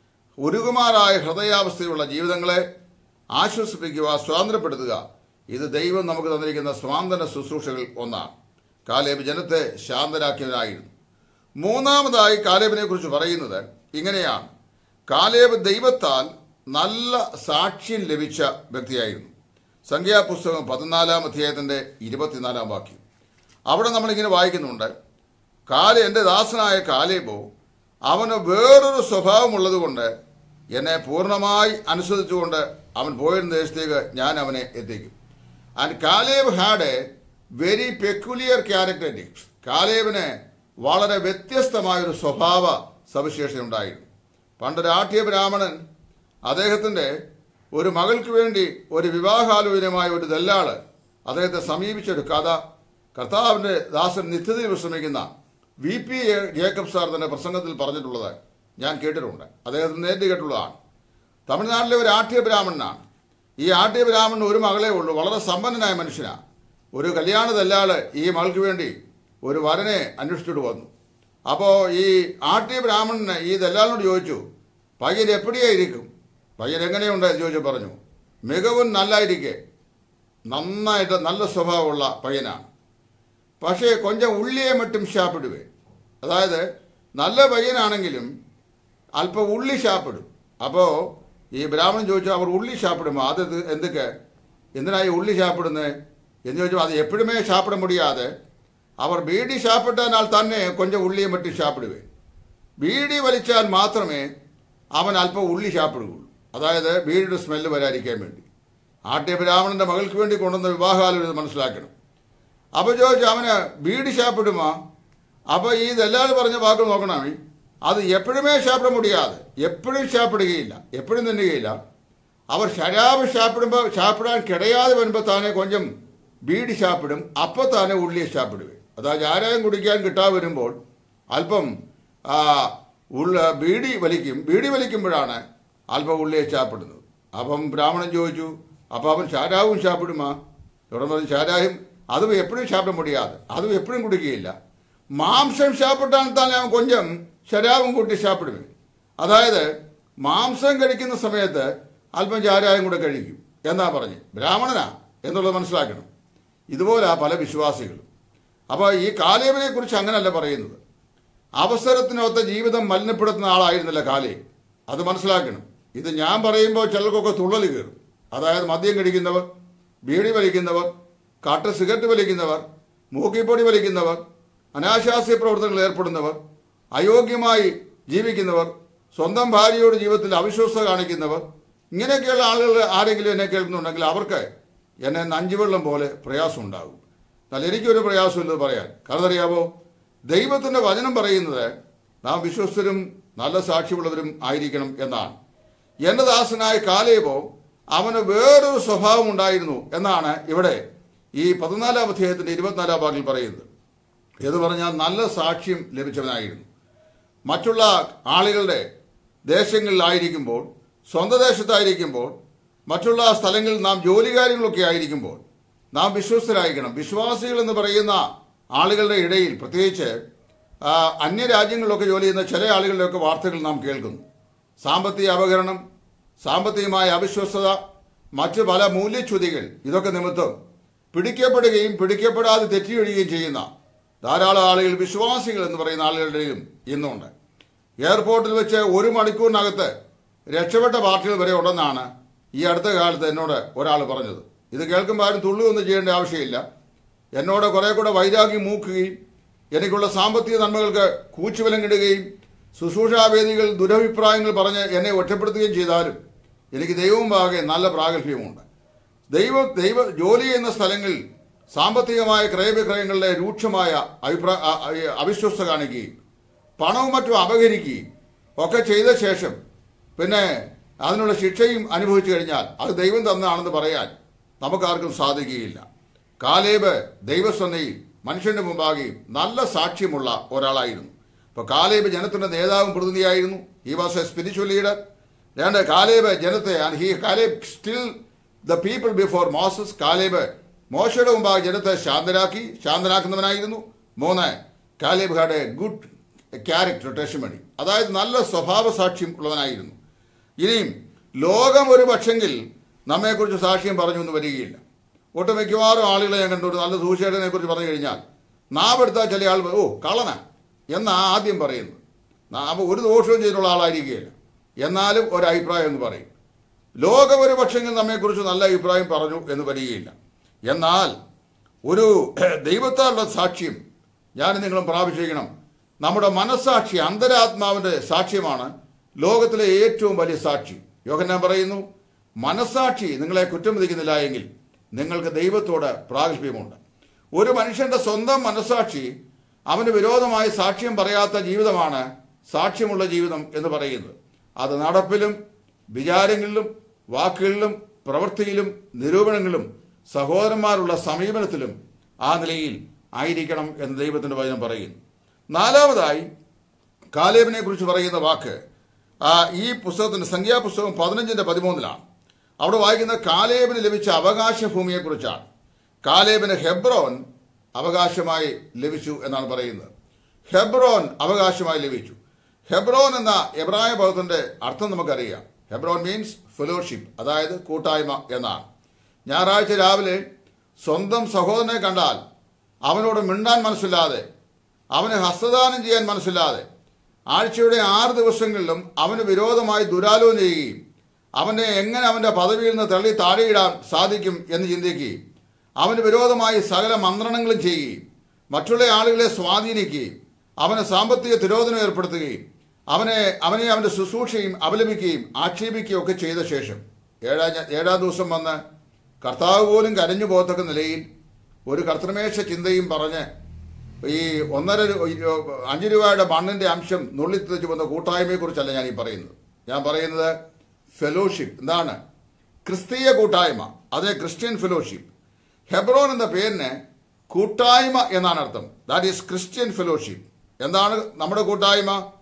A: ഉരുകുമാറായ ഹൃദയാവസ്ഥയിലുള്ള ജീവിതങ്ങളെ ആശ്വസിപ്പിക്കുക സ്വാതന്ത്ര്യപ്പെടുത്തുക ഇത് ദൈവം നമുക്ക് തന്നിരിക്കുന്ന സ്വാതന്ത്ര്യ ശുശ്രൂഷകൾ ഒന്നാണ് കാലേബ് ജനത്തെ ശാന്തരാക്കിയവനായിരുന്നു മൂന്നാമതായി കാലേബിനെ കുറിച്ച് പറയുന്നത് ഇങ്ങനെയാണ് കാലേബ് ദൈവത്താൽ നല്ല സാക്ഷ്യം ലഭിച്ച വ്യക്തിയായിരുന്നു സംഖ്യാപുസ്തകം പതിനാലാം അധ്യായത്തിന്റെ ഇരുപത്തിനാലാം വാക്യം അവിടെ നമ്മളിങ്ങനെ വായിക്കുന്നുണ്ട് കാല എൻ്റെ ദാസനായ കാലേബോ അവന് വേറൊരു സ്വഭാവമുള്ളതുകൊണ്ട് എന്നെ പൂർണ്ണമായി അനുസരിച്ചുകൊണ്ട് അവൻ പോയിരുന്ന ദേശത്തേക്ക് ഞാൻ അവനെ എത്തിക്കും and Caleb had a very peculiar characteristics കാലേബിന് വളരെ വ്യത്യസ്തമായൊരു സ്വഭാവ സവിശേഷത ഉണ്ടായിരുന്നു പണ്ടൊരു ആഠ്യ ബ്രാഹ്മണൻ അദ്ദേഹത്തിന്റെ ഒരു മകൾക്ക് വേണ്ടി ഒരു വിവാഹാലോചനമായ ഒരു ദല്ലാള് അദ്ദേഹത്തെ സമീപിച്ച ഒരു കഥ കർത്താവിന്റെ ദാസൻ നിത്യതയിൽ വിശ്രമിക്കുന്ന വി പി ജേക്കബ് സാർ തന്നെ പ്രസംഗത്തിൽ പറഞ്ഞിട്ടുള്ളത് ഞാൻ കേട്ടിട്ടുണ്ട് അദ്ദേഹത്തിന് നേരിട്ട് കേട്ടുള്ളതാണ് തമിഴ്നാട്ടിലെ ഒരു ആഠ്യ ബ്രാഹ്മണനാണ് ഈ ആഠ്യ ബ്രാഹ്മണന് ഒരു മകളെ ഉള്ളൂ വളരെ സമ്പന്നനായ മനുഷ്യനാണ് ഒരു കല്യാണ ദല്ലാള് ഈ മകൾക്ക് വേണ്ടി ഒരു വരനെ അന്വേഷിച്ചിട്ട് വന്നു അപ്പോൾ ഈ ആഠ്യ ബ്രാഹ്മണന് ഈ ദല്ലാളിനോട് ചോദിച്ചു പയ്യൻ എപ്പടിയായിരിക്കും പയ്യൻ എങ്ങനെയുണ്ട് എന്ന് ചോദിച്ചു പറഞ്ഞു മികവും നല്ലായിരിക്കെ നന്നായിട്ട് നല്ല സ്വഭാവമുള്ള പയ്യനാണ് പക്ഷേ കൊഞ്ചം ഉള്ളിയെ മറ്റും ഷാപ്പിടുവേ അതായത് നല്ല പയ്യനാണെങ്കിലും അല്പം ഉള്ളി ഷാപ്പിടും അപ്പോൾ ഈ ബ്രാഹ്മണൻ ചോദിച്ചു അവർ ഉള്ളി ഷാപ്പിടുമോ അത് ഇത് എന്തൊക്കെ എന്തിനായി ഉള്ളി ഷാപ്പിടുന്നത് എന്ന് ചോദിച്ചു അത് എപ്പോഴുമേ ഷാപ്പിട മുടിയാതെ അവർ ബീഡി ഷാപ്പിട്ടാൽ തന്നെ കൊഞ്ചം ഉള്ളിയെ മറ്റും ഷാപ്പിടുവേ ബീഡി വലിച്ചാൽ മാത്രമേ അവൻ അല്പം ഉള്ളി ഷാപ്പിടുകയുള്ളൂ അതായത് ബീഡിയുടെ സ്മെല്ല് വരാതിരിക്കാൻ വേണ്ടി ആട്യ ബ്രാഹ്മണന്റെ മകൾക്ക് വേണ്ടി കൊണ്ടുവന്ന വിവാഹാലോചന ഇത് മനസ്സിലാക്കണം അപ്പൊ ചോദിച്ചു അവന് ബീഡി ഷാപ്പിടുമോ അപ്പൊ ഈ ദല്ലാൾ പറഞ്ഞ വാക്ക് നോക്കണം അത് എപ്പോഴുമേ ഷാപ്പിട മുടിയാതെ എപ്പോഴും ഷാപ്പിടുകയില്ല എപ്പോഴും തിന്നുകയില്ല അവർ ശരാബ് ഷാപ്പിടുമ്പോൾ ഷാപ്പിടാൻ കിടയാതെ വരുമ്പോൾ താനെ കൊഞ്ചം ബീഡി ഷാപ്പിടും അപ്പോൾ താനെ ഉള്ളിയെ ഷാപ്പിടുവേ അതായത് ആരായം കുടിക്കാൻ കിട്ടാതെ വരുമ്പോൾ അല്പം ആ, ഉള്ള ബീഡി വലിക്കും ബീഡി വലിക്കുമ്പോഴാണ് അല്പം ഉള്ളിയെ ചാപ്പിടുന്നത് അപ്പം ബ്രാഹ്മണൻ ചോദിച്ചു അപ്പം അവൻ ഷാരാവും ചാപ്പിടുമാ ഇവിടെ പറഞ്ഞു ഷാരായും അതും എപ്പോഴും ചാപ്പിട മുടിയാതെ അതും എപ്പോഴും കുടിക്കുകയില്ല മാംസം ചാപ്പിട്ടാൽ തന്നെ അവൻ കൊഞ്ചം ശരാവും കൂട്ടി ചാപ്പിടുമേ അതായത് മാംസം കഴിക്കുന്ന സമയത്ത് അല്പം ചാരായം കൂടെ കഴിക്കും എന്നാ പറഞ്ഞു ബ്രാഹ്മണനാ എന്നുള്ളത് മനസ്സിലാക്കണം ഇതുപോലെ പല വിശ്വാസികളും അപ്പോൾ ഈ കാലേബിനെ കുറിച്ച് അങ്ങനല്ല പറയുന്നത് അവസരത്തിനൊത്ത ജീവിതം മലിനപ്പെടുത്തുന്ന ആളായിരുന്നില്ല കാലേ അത് മനസ്സിലാക്കണം ഇത് ഞാൻ പറയുമ്പോൾ ചിലർക്കൊക്കെ തുള്ളൽ കയറും അതായത് മദ്യം കഴിക്കുന്നവർ ബീഡി വലിക്കുന്നവർ കട്ട് സിഗരറ്റ് വലിക്കുന്നവർ മൂക്കിപ്പൊടി വലിക്കുന്നവർ അനാശാസ്യ പ്രവർത്തനങ്ങളിൽ ഏർപ്പെടുന്നവർ അയോഗ്യമായി ജീവിക്കുന്നവർ സ്വന്തം ഭാര്യയോട് ജീവിതത്തിൽ അവിശ്വസ്ത കാണിക്കുന്നവർ ഇങ്ങനെയൊക്കെയുള്ള ആളുകൾ ആരെങ്കിലും എന്നെ കേൾക്കുന്നുണ്ടെങ്കിൽ അവർക്ക് എന്നെ നഞ്ചുവെള്ളം പോലെ പ്രയാസം ഉണ്ടാകും എന്നാൽ എനിക്കൊരു പ്രയാസമില്ലെന്ന് പറയാൻ കാരണം അറിയാമോ ദൈവത്തിന്റെ വചനം പറയുന്നത് നാം വിശ്വസ്തരും നല്ല സാക്ഷ്യമുള്ളവരും ആയിരിക്കണം എന്നാണ് എന്റെ ദാസനായ കാലേബോ അവന് വേറൊരു സ്വഭാവം ഉണ്ടായിരുന്നു എന്നാണ് ഇവിടെ ഈ പതിനാലാം അധ്യായത്തിന്റെ ഇരുപത്തിനാലാം ഭാഗത്തിൽ പറയുന്നത് എന്ന് പറഞ്ഞാൽ നല്ല സാക്ഷ്യം ലഭിച്ചവനായിരുന്നു മറ്റുള്ള ആളുകളുടെ ദേശങ്ങളിലായിരിക്കുമ്പോൾ സ്വന്തം ദേശത്തായിരിക്കുമ്പോൾ മറ്റുള്ള സ്ഥലങ്ങളിൽ നാം ജോലികാര്യങ്ങളൊക്കെ ആയിരിക്കുമ്പോൾ നാം വിശ്വസ്തരായിരിക്കണം വിശ്വാസികൾ എന്ന് പറയുന്ന ആളുകളുടെ ഇടയിൽ പ്രത്യേകിച്ച് ആ, അന്യരാജ്യങ്ങളിലൊക്കെ ജോലി ചെയ്യുന്ന ചില ആളുകളുടെയൊക്കെ വാർത്തകൾ നാം കേൾക്കുന്നു സാമ്പത്തിക അപകരണം സാമ്പത്തികമായ അവിശ്വസ്തത മറ്റു പല മൂല്യച്യുതികൾ ഇതൊക്കെ നിമിത്തം പിടിക്കപ്പെടുകയും പിടിക്കപ്പെടാതെ തെറ്റിയൊഴിയുകയും ചെയ്യുന്ന ധാരാളം ആളുകൾ വിശ്വാസികൾ എന്ന് പറയുന്ന ആളുകളുടെയും ഇന്നുണ്ട് എയർപോർട്ടിൽ വെച്ച് ഒരു മണിക്കൂറിനകത്ത് രക്ഷപ്പെട്ട പാർട്ടികൾ വരെ ഉണ്ടെന്നാണ് ഈ അടുത്ത കാലത്ത് എന്നോട് ഒരാൾ പറഞ്ഞത് ഇത് കേൾക്കുമ്പോൾ ആരും തുള്ളുവൊന്നും ചെയ്യേണ്ട ആവശ്യമില്ല എന്നോട് കുറെ കൂടെ വൈരാഗ്യം മൂക്കുകയും എനിക്കുള്ള സാമ്പത്തിക നന്മകൾക്ക് കൂച്ചുവിലങ്ങിടുകയും ശുശ്രൂഷാവേദികൾ ദുരഭിപ്രായങ്ങൾ പറഞ്ഞ് എന്നെ ഒറ്റപ്പെടുത്തുകയും ചെയ്താലും എനിക്ക് ദൈവവും പാകെ നല്ല പ്രാഗൽഭ്യമുണ്ട് ദൈവ ദൈവ ജോലി ചെയ്യുന്ന സ്ഥലങ്ങളിൽ സാമ്പത്തികമായ ക്രയവിക്രയങ്ങളുടെ രൂക്ഷമായ അഭിപ്രായ അ- അ- അവിശ്വസ്ത കാണിക്കുകയും പണവും മറ്റും അപഹരിക്കുകയും ഒക്കെ ചെയ്ത ശേഷം പിന്നെ അതിനുള്ള ശിക്ഷയും അനുഭവിച്ചു കഴിഞ്ഞാൽ അത് ദൈവം തന്നതാണെന്ന് പറയാൻ നമുക്കാർക്കും സാധിക്കുകയില്ല കാലേബ് ദൈവസ്വന്നയിൽ മനുഷ്യന്റെ മുമ്പാകെയും നല്ല സാക്ഷ്യമുള്ള ഒരാളായിരുന്നു ഇപ്പൊ കാലേബ് ജനത്തിന്റെ നേതാവും പ്രതിനിധിയായിരുന്നു he was a spiritual leader രണ്ട് കാലേബ് ജനത്തെ he Caleb still the people before Moses Caleb മോശയുടെ മുമ്പാകെ ജനത്തെ ശാന്തരാക്കി ശാന്തനാക്കുന്നവനായിരുന്നു മൂന്ന് Caleb had a good character testimony അതായത് നല്ല സ്വഭാവ സാക്ഷ്യം ഉള്ളവനായിരുന്നു ഇനിയും ലോകം ഒരു പക്ഷെങ്കിൽ നമ്മെക്കുറിച്ച് സാക്ഷ്യം പറഞ്ഞു എന്ന് വരികയില്ല ഒട്ടുമിക്കവാറും ആളുകളെ ഞാൻ കണ്ടു ഒരു നല്ല സൂചേഷനെ കുറിച്ച് പറഞ്ഞു കഴിഞ്ഞാൽ നാവെടുത്താൽ ചില ആൾ ഓ കളന എന്നാ ആദ്യം പറയുന്നത് നാം ഒരു ദോഷവും ചെയ്തിട്ടുള്ള ആളായിരിക്കുകയില്ല എന്നാലും ഒരു അഭിപ്രായം എന്ന് പറയും ലോകം ഒരു പക്ഷെങ്കിൽ നമ്മെക്കുറിച്ച് നല്ല അഭിപ്രായം പറഞ്ഞു എന്ന് വരികയില്ല എന്നാൽ ഒരു ദൈവത്താലുള്ള സാക്ഷ്യം ഞാൻ നിങ്ങളും പ്രാപിച്ചിരിക്കണം നമ്മുടെ മനസ്സാക്ഷി അന്തരാത്മാവിന്റെ സാക്ഷ്യമാണ് ലോകത്തിലെ ഏറ്റവും വലിയ സാക്ഷി യോഹന്നാൻ പറയുന്നു മനസ്സാക്ഷി നിങ്ങളെ കുറ്റം വിധിക്കുന്നില്ല എങ്കിൽ നിങ്ങൾക്ക് ദൈവത്തോട് പ്രാഗൽഭ്യമുണ്ട് ഒരു മനുഷ്യന്റെ സ്വന്തം മനസ്സാക്ഷി അവന് വിരോധമായി സാക്ഷ്യം പറയാത്ത ജീവിതമാണ് സാക്ഷ്യമുള്ള ജീവിതം എന്ന് പറയുന്നത് അത് നടപ്പിലും വിചാരങ്ങളിലും വാക്കുകളിലും പ്രവൃത്തിയിലും നിരൂപണങ്ങളിലും സഹോദരന്മാരുള്ള സമീപനത്തിലും ആ നിലയിൽ ആയിരിക്കണം എന്ന് ദൈവത്തിന്റെ വചനം പറയുന്നു നാലാമതായി കാലേബിനെ കുറിച്ച് പറയുന്ന വാക്ക് ആ, ഈ പുസ്തകത്തിന്റെ സംഖ്യാപുസ്തകം പതിനഞ്ചിന്റെ പതിമൂന്നിലാണ് അവിടെ വായിക്കുന്ന കാലേബിന് ലഭിച്ച അവകാശ ഭൂമിയെക്കുറിച്ചാണ് കാലേബിന് ഹെബ്രോൻ അവകാശമായി ലഭിച്ചു എന്നാണ് പറയുന്നത് ഹെബ്രോൻ അവകാശമായി ലഭിച്ചു ഹെബ്രോൻ എന്ന എബ്രായ പദത്തിന്റെ അർത്ഥം നമുക്കറിയാം ഹെബ്രോൻ മീൻസ് ഫെലോഷിപ്പ് അതായത് കൂട്ടായ്മ എന്നാണ് ഞായറാഴ്ച രാവിലെ സ്വന്തം സഹോദരനെ കണ്ടാൽ അവനോട് മിണ്ടാൻ മനസ്സില്ലാതെ അവന് ഹസ്തദാനം ചെയ്യാൻ മനസ്സില്ലാതെ ആഴ്ചയുടെ ആറ് ദിവസങ്ങളിലും അവന് വിരോധമായി ദുരാലോചന ചെയ്യുകയും അവനെ എങ്ങനെ അവന്റെ പദവിയിൽ നിന്ന് തള്ളി താഴെയിടാൻ സാധിക്കും എന്ന് ചിന്തിക്കുകയും അവന് വിരോധമായി സകല മന്ത്രണങ്ങളും ചെയ്യുകയും മറ്റുള്ള ആളുകളെ സ്വാധീനിക്കുകയും അവന് സാമ്പത്തിക തിരോധനം ഏർപ്പെടുത്തുകയും അവനെ അവനെ അവന്റെ ശുശ്രൂഷയും അപലപിക്കുകയും ആക്ഷേപിക്കുകയും ഒക്കെ ചെയ്ത ശേഷം ഏഴാം ഞ- ഏഴാം ദിവസം വന്ന് കർത്താവ് പോലും കരഞ്ഞു പോകത്തക്ക നിലയിൽ ഒരു കർത്തൃമേഷ ചിന്തയും പറഞ്ഞ് ഈ ഒന്നര രു- ഈ അഞ്ച് രൂപയുടെ മണ്ണിന്റെ അംശം നുള്ളിത്തിച്ചു വന്ന കൂട്ടായ്മയെ കുറിച്ചല്ല ഞാൻ ഈ പറയുന്നത് ഞാൻ പറയുന്നത് ഫെലോഷിപ്പ് എന്താണ് ക്രിസ്തീയ കൂട്ടായ്മ അതേ ക്രിസ്ത്യൻ ഫെലോഷിപ്പ് ഹെബ്രോൻ എന്ന പേരിന് കൂട്ടായ്മ എന്നാണ് അർത്ഥം ദാറ്റ് ഈസ് ക്രിസ്ത്യൻ ഫെലോഷിപ്പ് എന്താണ് നമ്മുടെ കൂട്ടായ്മ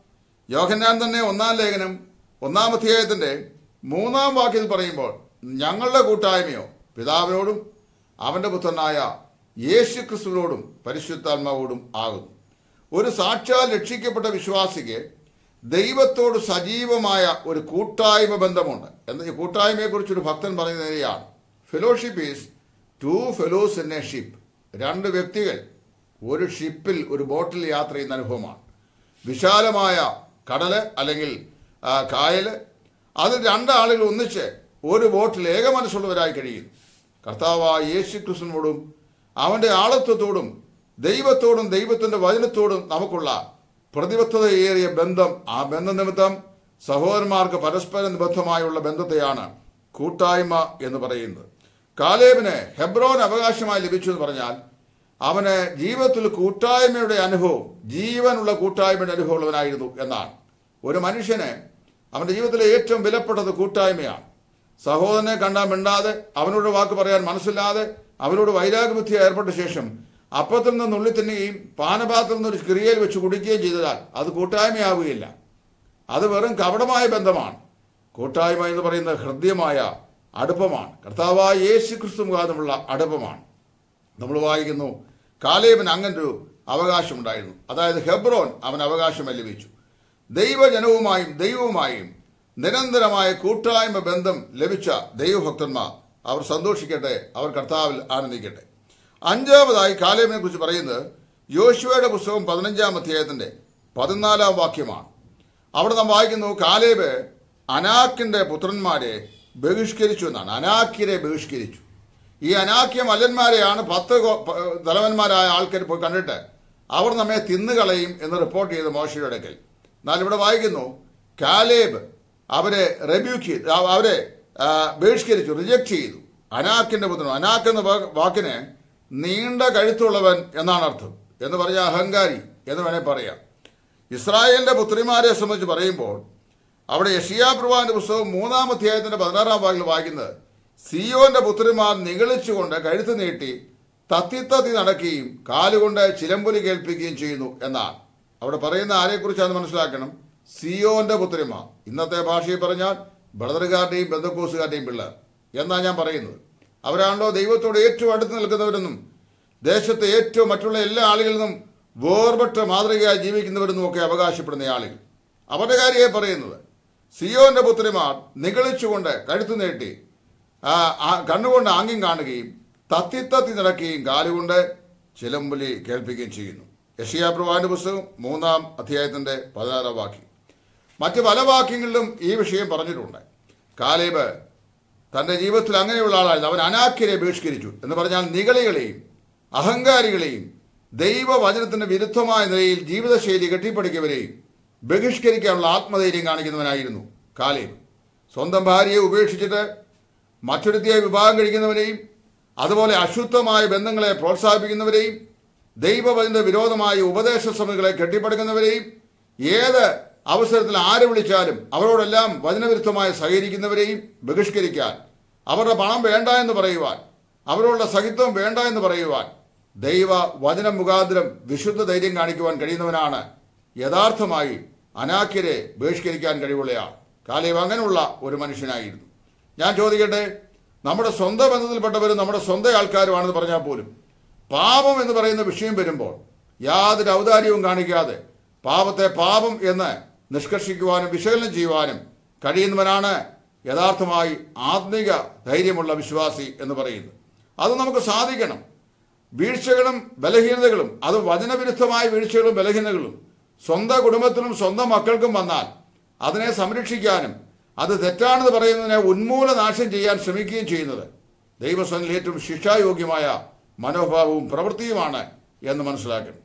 A: യോഹന്നാൻ തന്നെ ഒന്നാം ലേഖനം ഒന്നാം അധ്യായത്തിന്റെ മൂന്നാം വാക്യത്തിൽ പറയുമ്പോൾ ഞങ്ങളുടെ കൂട്ടായ്മയോ പിതാവിനോടും അവന്റെ പുത്രനായ യേശു ക്രിസ്തുവിനോടും പരിശുദ്ധാത്മാവോടും ആകുന്നു ഒരു സാക്ഷാൽ രക്ഷിക്കപ്പെട്ട വിശ്വാസിക്ക് ദൈവത്തോട് സജീവമായ ഒരു കൂട്ടായ്മ ബന്ധമുണ്ട് എന്ന ഈ കൂട്ടായ്മയെക്കുറിച്ചൊരു ഭക്തൻ പറയുന്നതിനെയാണ് fellowship is two fellows in a ship രണ്ട് വ്യക്തികൾ ഒരു ഷിപ്പിൽ ഒരു ബോട്ടിൽ യാത്ര ചെയ്യുന്ന അനുഭവമാണ് വിശാലമായ കടല് അല്ലെങ്കിൽ ആ, കായല് അതിൽ രണ്ടാളുകൾ ഒന്നിച്ച് ഒരു ബോട്ടിൽ ഏക മനസ്സുള്ളവരായി കഴിയുന്നു കർത്താവായ യേശു ക്രിസ്തുവിനോടും അവന്റെ ആളത്വത്തോടും ദൈവത്തോടും ദൈവത്തിന്റെ വചനത്തോടും നമുക്കുള്ള പ്രതിബദ്ധതയേറിയ ബന്ധം ആ ബന്ധ നിമിത്തം സഹോദരന്മാർക്ക് പരസ്പര നിബദ്ധമായുള്ള ബന്ധത്തെയാണ് കൂട്ടായ്മ എന്ന് പറയുന്നത് കാലേബിന് ഹെബ്രോൻ അവകാശമായി ലഭിച്ചു എന്ന് പറഞ്ഞാൽ അവന് ജീവിതത്തിൽ കൂട്ടായ്മയുടെ അനുഭവം ജീവനുള്ള കൂട്ടായ്മയുടെ അനുഭവമുള്ളവനായിരുന്നു എന്നാണ് ഒരു മനുഷ്യന് അവന്റെ ജീവിതത്തിലെ ഏറ്റവും വിലപ്പെട്ടത് കൂട്ടായ്മയാണ് സഹോദരനെ കണ്ടാൽ മിണ്ടാതെ അവനോട് വാക്ക് പറയാൻ മനസ്സില്ലാതെ അവനോട് വൈരാഗ്യബുദ്ധി ഏർപ്പെട്ട ശേഷം അപ്പത്തിൽ നിന്ന് നുള്ളി തിന്നുകയും പാനപാത്രത്തിൽ നിന്ന് ഒരു ക്രിയയിൽ വെച്ച് കുടിക്കുകയും ചെയ്താൽ അത് കൂട്ടായ്മയാവുകയില്ല അത് വെറും കപടമായ ബന്ധമാണ് കൂട്ടായ്മ എന്ന് പറയുന്നത് ഹൃദ്യമായ അടുപ്പമാണ് കർത്താവായ യേശു ക്രിസ്തു മുഖാന്തമുള്ള അടുപ്പമാണ് നമ്മൾ വായിക്കുന്നു കാലേബിന് അങ്ങനൊരു അവകാശമുണ്ടായിരുന്നു അതായത് ഹെബ്രോൻ അവൻ അവകാശം ലഭിച്ചു ദൈവജനവുമായും ദൈവവുമായും നിരന്തരമായ കൂട്ടായ്മ ബന്ധം ലഭിച്ച ദൈവഭക്തന്മാർ അവർ സന്തോഷിക്കട്ടെ അവർ കർത്താവിൽ ആനന്ദിക്കട്ടെ അഞ്ചാമതായി കാലേബിനെ കുറിച്ച് പറയുന്നത് യോശുവയുടെ പുസ്തകം പതിനഞ്ചാം അധ്യായത്തിന്റെ പതിനാലാം വാക്യമാണ് അവിടെ നാം വായിക്കുന്നു കാലേബ് അനാക്കിന്റെ പുത്രന്മാരെ ബഹിഷ്കരിച്ചു എന്നാണ് അനാക്കിരെ ബഹിഷ്കരിച്ചു ഈ അനാക്യ മല്ലന്മാരെയാണ് പത്ത് ഗോ- പ- തലവന്മാരായ ആൾക്കാർ പോയി കണ്ടിട്ട് അവർ നമ്മെ തിന്നുകളയും എന്ന് റിപ്പോർട്ട് ചെയ്ത് മോശയുടെ അടുക്കൽ എന്നാൽ ഇവിടെ വായിക്കുന്നു കാലേബ് അവരെ റെബ്യൂക്ക് ചെയ്തു ആ, അവരെ ആ, ബഹിഷ്കരിച്ചു റിജക്ട് ചെയ്തു അനാക്കിന്റെ പുത്രൻ അനാക്ക് എന്ന വാ- വാക്കിന് നീണ്ട കഴുത്തുള്ളവൻ എന്നാണ് അർത്ഥം എന്ന് പറഞ്ഞാൽ അഹങ്കാരി എന്ന് വേണേൽ പറയാം ഇസ്രായേലിന്റെ പുത്രിമാരെ സംബന്ധിച്ച് പറയുമ്പോൾ അവിടെ യഷിയാ പ്രവാന്റെ പുസ്തകം മൂന്നാം അധ്യായത്തിന്റെ പതിനാറാം ഭാഗത്തിൽ വായിക്കുന്നത് സിയോന്റെ പുത്രിമാർ നിഗളിച്ചുകൊണ്ട് കഴുത്ത് നീട്ടി തത്തി തത്തി നടക്കുകയും കാലുകൊണ്ട് ചിലമ്പൊലി കേൾപ്പിക്കുകയും ചെയ്യുന്നു എന്നാണ് അവിടെ പറയുന്ന ആരെക്കുറിച്ചാണ് മനസ്സിലാക്കണം സിയോന്റെ പുത്രിമാർ ഇന്നത്തെ ഭാഷയിൽ പറഞ്ഞാൽ ബ്രദറുകാരുടെയും ബന്ധക്കോസുകാരുടെയും പിള്ളേർ എന്നാ ഞാൻ പറയുന്നത് അവരാണല്ലോ ദൈവത്തോട് ഏറ്റവും അടുത്ത് നിൽക്കുന്നവരെന്നും ദേശത്തെ ഏറ്റവും മറ്റുള്ള എല്ലാ ആളുകളിൽ നിന്നും വേർപെട്ട മാതൃകയായി ജീവിക്കുന്നവരെന്നും ഒക്കെ അവകാശപ്പെടുന്ന ആളുകൾ അവരുടെ കാര്യമായി പറയുന്നത് സിയോന്റെ പുത്രിമാർ നിഗളിച്ചുകൊണ്ട് കഴുത്തു നീട്ടി ആ, ആ, കണ്ണുകൊണ്ട് ആംഗ്യം കാണുകയും തത്തിത്തത്തി നടക്കുകയും കാലുകൊണ്ട് ചിലമ്പുലി കേൾപ്പിക്കുകയും ചെയ്യുന്നു യഷിയാ പ്രവാന്റെ പുസ്തകം മൂന്നാം അധ്യായത്തിന്റെ പതിനാറാം വാക്യം മറ്റ് പല വാക്യങ്ങളിലും ഈ വിഷയം പറഞ്ഞിട്ടുണ്ട് കാലേബ് തന്റെ ജീവിതത്തിൽ അങ്ങനെയുള്ള ആളായിരുന്നു അവൻ അനാക്യരെ ബഹിഷ്കരിച്ചു എന്ന് പറഞ്ഞാൽ നികളികളെയും അഹങ്കാരികളെയും ദൈവവചനത്തിന് വിരുദ്ധമായ നിലയിൽ ജീവിതശൈലി കെട്ടിപ്പടുക്കിയവരെയും ബഹിഷ്കരിക്കാനുള്ള ആത്മധൈര്യം കാണിക്കുന്നവനായിരുന്നു കാലേബ് സ്വന്തം ഭാര്യയെ ഉപേക്ഷിച്ചിട്ട് മറ്റൊരുത്തിയെ വിവാഹം കഴിക്കുന്നവരെയും അതുപോലെ അശുദ്ധമായ ബന്ധങ്ങളെ പ്രോത്സാഹിപ്പിക്കുന്നവരെയും ദൈവവചന വിരോധമായ ഉപദേശ സമിതികളെ കെട്ടിപ്പടുക്കുന്നവരെയും ഏത് അവസരത്തിൽ ആരെ വിളിച്ചാലും അവരോടെല്ലാം വചനവിരുദ്ധമായി സഹകരിക്കുന്നവരെയും ബഹിഷ്കരിക്കാൻ അവരുടെ പണം വേണ്ട എന്ന് പറയുവാൻ അവരോടുള്ള സഹിത്വം വേണ്ട എന്ന് പറയുവാൻ ദൈവ വചനം മുഖാന്തരം വിശുദ്ധ ധൈര്യം കാണിക്കുവാൻ കഴിയുന്നവനാണ് യഥാർത്ഥമായി അനാക്യരെ ബഹിഷ്കരിക്കാൻ കഴിവുള്ളയാൾ കാലേവ് അങ്ങനെയുള്ള ഒരു മനുഷ്യനായിരുന്നു ഞാൻ ചോദിക്കട്ടെ നമ്മുടെ സ്വന്തം ബന്ധത്തിൽപ്പെട്ടവരും നമ്മുടെ സ്വന്തം ആൾക്കാരുമാണെന്ന് പറഞ്ഞാൽ പോലും പാപം എന്ന് പറയുന്ന വിഷയം വരുമ്പോൾ യാതൊരു ഔദാര്യവും കാണിക്കാതെ പാപത്തെ പാപം എന്ന് നിഷ്കർഷിക്കുവാനും വിശകലനം ചെയ്യുവാനും കഴിയുന്നവനാണ് യഥാർത്ഥമായി ആത്മിക ധൈര്യമുള്ള വിശ്വാസി എന്ന് പറയുന്നത് അത് നമുക്ക് സാധിക്കണം വീഴ്ചകളും ബലഹീനതകളും അത് വചനവിരുദ്ധമായ വീഴ്ചകളും ബലഹീനതകളും സ്വന്തം കുടുംബത്തിനും സ്വന്തം മക്കൾക്കും വന്നാൽ അതിനെ സംരക്ഷിക്കാനും അത് തെറ്റാണെന്ന് പറയുന്നതിനെ ഉന്മൂലനാശം ചെയ്യാൻ ശ്രമിക്കുകയും ചെയ്യുന്നത് ദൈവസ്വനിൽ ഏറ്റവും ശിക്ഷായോഗ്യമായ മനോഭാവവും പ്രവൃത്തിയുമാണ് എന്ന് മനസ്സിലാക്കണം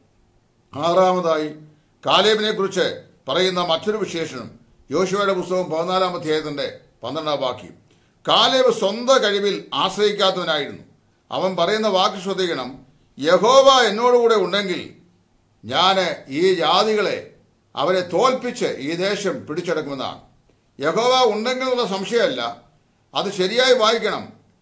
A: ആറാമതായി കാലേബിനെ കുറിച്ച് പറയുന്ന മറ്റൊരു വിശേഷണം യോശുവയുടെ പുസ്തകം പതിനാലാം അധ്യായത്തിന്റെ പന്ത്രണ്ടാം വാക്യം കാലേബ് സ്വന്തം കഴിവിൽ ആശ്രയിക്കാത്തവനായിരുന്നു അവൻ പറയുന്ന വാക്ക് ശ്രദ്ധിക്കണം യഹോവ എന്നോടുകൂടെ ഉണ്ടെങ്കിൽ ഞാൻ ഈ ജാതികളെ അവരെ തോൽപ്പിച്ച് ഈ ദേശം പിടിച്ചെടുക്കുമെന്നാണ് യഹോവ ഉണ്ടെങ്കിൽ എന്നുള്ള സംശയമല്ല അത് ശരിയായി വായിക്കണം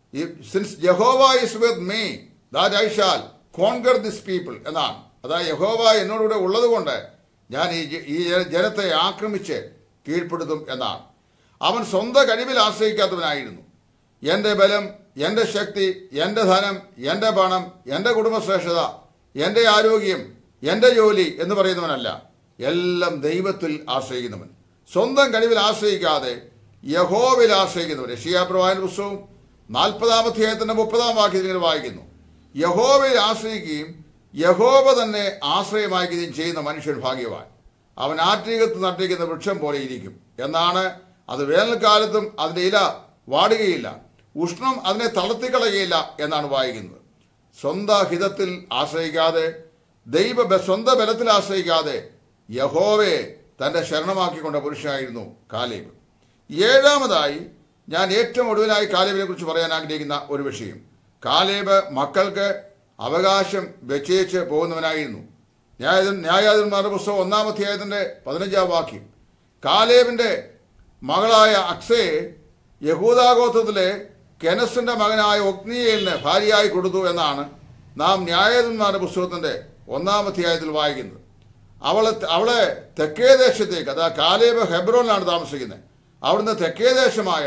A: since Jehovah is with me that I shall conquer this people എന്നാണ് അതായത് യഹോവ എന്നോടുകൂടെ ഉള്ളതുകൊണ്ട് ഞാൻ ഈ ജ- ഈ ജനത്തെ ആക്രമിച്ച് കീഴ്പ്പെടുത്തും എന്നാണ് അവൻ സ്വന്തം കഴിവിൽ ആശ്രയിക്കാത്തവനായിരുന്നു എൻ്റെ ബലം എൻ്റെ ശക്തി എൻ്റെ ധനം എൻ്റെ പണം എൻ്റെ കുടുംബശ്രേഷ്ഠത എൻ്റെ ആരോഗ്യം എൻ്റെ ജോലി എന്ന് പറയുന്നവനല്ല എല്ലാം ദൈവത്തിൽ ആശ്രയിക്കുന്നവൻ സ്വന്തം കഴിവിൽ ആശ്രയിക്കാതെ യഹോവിൽ ആശ്രയിക്കുന്നവൻ യഷിയാപ്രവായന പുസ്തകവും നാൽപ്പതാം അധ്യായത്തിന്റെ മുപ്പതാം വാക്യത്തിൽ ഇങ്ങനെ വായിക്കുന്നു യഹോവയിൽ ആശ്രയിക്കുകയും യഹോവ തന്നെ ആശ്രയമാക്കുകയും ചെയ്യുന്ന മനുഷ്യൻ ഭാഗ്യവാൻ അവൻ ആറ്റികത്ത് നട്ടിരിക്കുന്ന വൃക്ഷം പോലെ ഇരിക്കും എന്നാണ് അത് വേനൽക്കാലത്തും അതിന്റെ ഇല വാടുകയില്ല ഉഷ്ണം അതിനെ തളർത്തിക്കളയുകയില്ല എന്നാണ് വായിക്കുന്നത് സ്വന്തം ഹിതത്തിൽ ആശ്രയിക്കാതെ ദൈവ ബ- സ്വന്തം ബലത്തിൽ ആശ്രയിക്കാതെ യഹോവയെ തന്റെ ശരണമാക്കിക്കൊണ്ട പുരുഷനായിരുന്നു കാലേബ് ഏഴാമതായി ഞാൻ ഏറ്റവും ഒടുവിലായി കാലേബിനെ കുറിച്ച് പറയാൻ ആഗ്രഹിക്കുന്ന ഒരു വിഷയം കാലേബ് മക്കൾക്ക് അവകാശം വെച്ചേച്ച് പോകുന്നവനായിരുന്നു ന്യായ ന്യായാധിപന്മാരുടെ പുസ്തകം ഒന്നാം അധ്യായത്തിന്റെ പതിനഞ്ചാം വാക്യം കാലേബിന്റെ മകളായ അക്സയെ യഹൂദാഗോത്രത്തിലെ കെനസിന്റെ മകനായ ഒഗ്നിയേലിന് ഭാര്യയായി കൊടുത്തു എന്നാണ് നാം ന്യായാധിപന്മാരുടെ പുസ്തകത്തിന്റെ ഒന്നാം അധ്യായത്തിൽ വായിക്കുന്നത് അവളെ അവളെ തെക്കേ ദേശത്തേക്ക് അതാ കാലേബ് ഹെബ്രോനിലാണ് താമസിക്കുന്നത് അവിടുന്ന് തെക്കേ ദേശമായ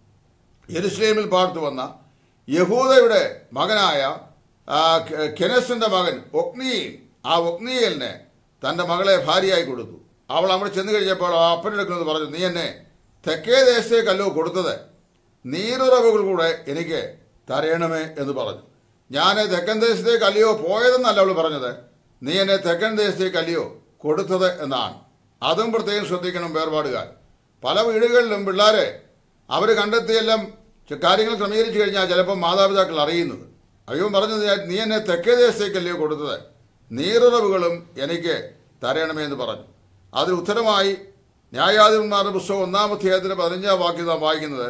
A: യെരുസലേമിൽ പാർത്തു വന്ന യഹൂദയുടെ മകനായ ആ, കെ- കെനസിന്റെ മകൻ ഒക്നിയേൽ ആ ഒക്നിയേലിനെ തന്റെ മകളെ ഭാര്യയായി കൊടുത്തു അവൾ അവിടെ ചെന്ന് കഴിഞ്ഞപ്പോൾ ആ അപ്പനെടുക്കുന്നത് പറഞ്ഞു നീ എന്നെ തെക്കേ ദേശത്തേക്കല്ലോ കൊടുത്തത് നീരുറവുകൾ കൂടെ എനിക്ക് തരയണമേ എന്ന് പറഞ്ഞു ഞാൻ തെക്കൻ ദേശത്തേക്ക് അല്ലയോ പോയതെന്നല്ല അവൾ പറഞ്ഞത് നീ എന്നെ തെക്കൻ ദേശത്തേക്ക് അല്ലയോ കൊടുത്തത് എന്നാണ് അതും പ്രത്യേകം ശ്രദ്ധിക്കണം വേർപാടുകാർ പല വീടുകളിലും പിള്ളേരെ അവർ കണ്ടെത്തിയെല്ലാം ചെ- കാര്യങ്ങൾ ക്രമീകരിച്ചു കഴിഞ്ഞാൽ ചിലപ്പോൾ മാതാപിതാക്കൾ അറിയുന്നത് അയ്യോ പറഞ്ഞത് ഞാൻ- നീ എന്നെ തെക്കേ ദേശത്തേക്കല്ലയോ കൊടുത്തത് നീറുറവുകളും എനിക്ക് തരയണമേ എന്ന് പറഞ്ഞു അതിന് ഉത്തരമായി ന്യായാധിപന്മാരുടെ പുസ്തകം ഒന്നാം അധ്യായത്തിന്റെ പതിനഞ്ചാം വാക്യം നാം വായിക്കുന്നത്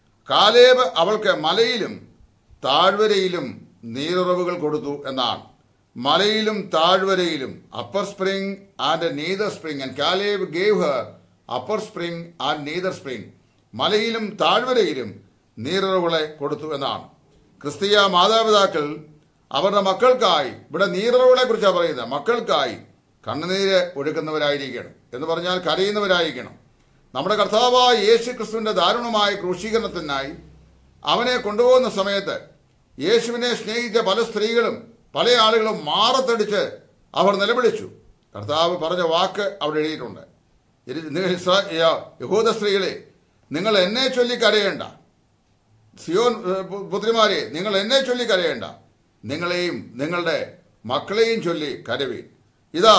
A: കാലേബ് അവൾക്ക് മലയിലും താഴ്വരയിലും നീരുറവുകൾ കൊടുത്തു എന്നാണ് മലയിലും താഴ്വരയിലും upper spring and nether spring and Caleb gave her upper spring and nether spring മലയിലും താഴ്വരയിലും നീരുറവുകളെ കൊടുത്തു എന്നാണ് ക്രിസ്തീയ മാതാപിതാക്കൾ അവരുടെ മക്കൾക്കായി ഇവിടെ നീരുറവുകളെ കുറിച്ചാണ് പറയുന്നത് മക്കൾക്കായി കണ്ണുനീര് ഒഴുക്കുന്നവരായിരിക്കണം എന്ന് പറഞ്ഞാൽ കരയുന്നവരായിരിക്കണം നമ്മുടെ കർത്താവായ യേശു ക്രിസ്തുവിന്റെ ദാരുണമായ ക്രൂശീകരണത്തിനായി അവനെ കൊണ്ടുപോകുന്ന സമയത്ത് യേശുവിനെ സ്നേഹിച്ച പല സ്ത്രീകളും പല ആളുകളും മാറത്തടിച്ച് അവർ നിലവിളിച്ചു കർത്താവ് പറഞ്ഞ വാക്ക് അവിടെ എഴുതിയിട്ടുണ്ട് ഇരു- നിങ്ങൾ ഇസ്രാ- യ- യഹൂദ സ്ത്രീകളെ നിങ്ങൾ എന്നെ ചൊല്ലി കരയേണ്ട സിയോൻ ഏഹ്, പു- പുത്രിമാരെ നിങ്ങൾ എന്നെ ചൊല്ലി കരയേണ്ട നിങ്ങളെയും നിങ്ങളുടെ മക്കളെയും ചൊല്ലി കരവീൻ ഇതാ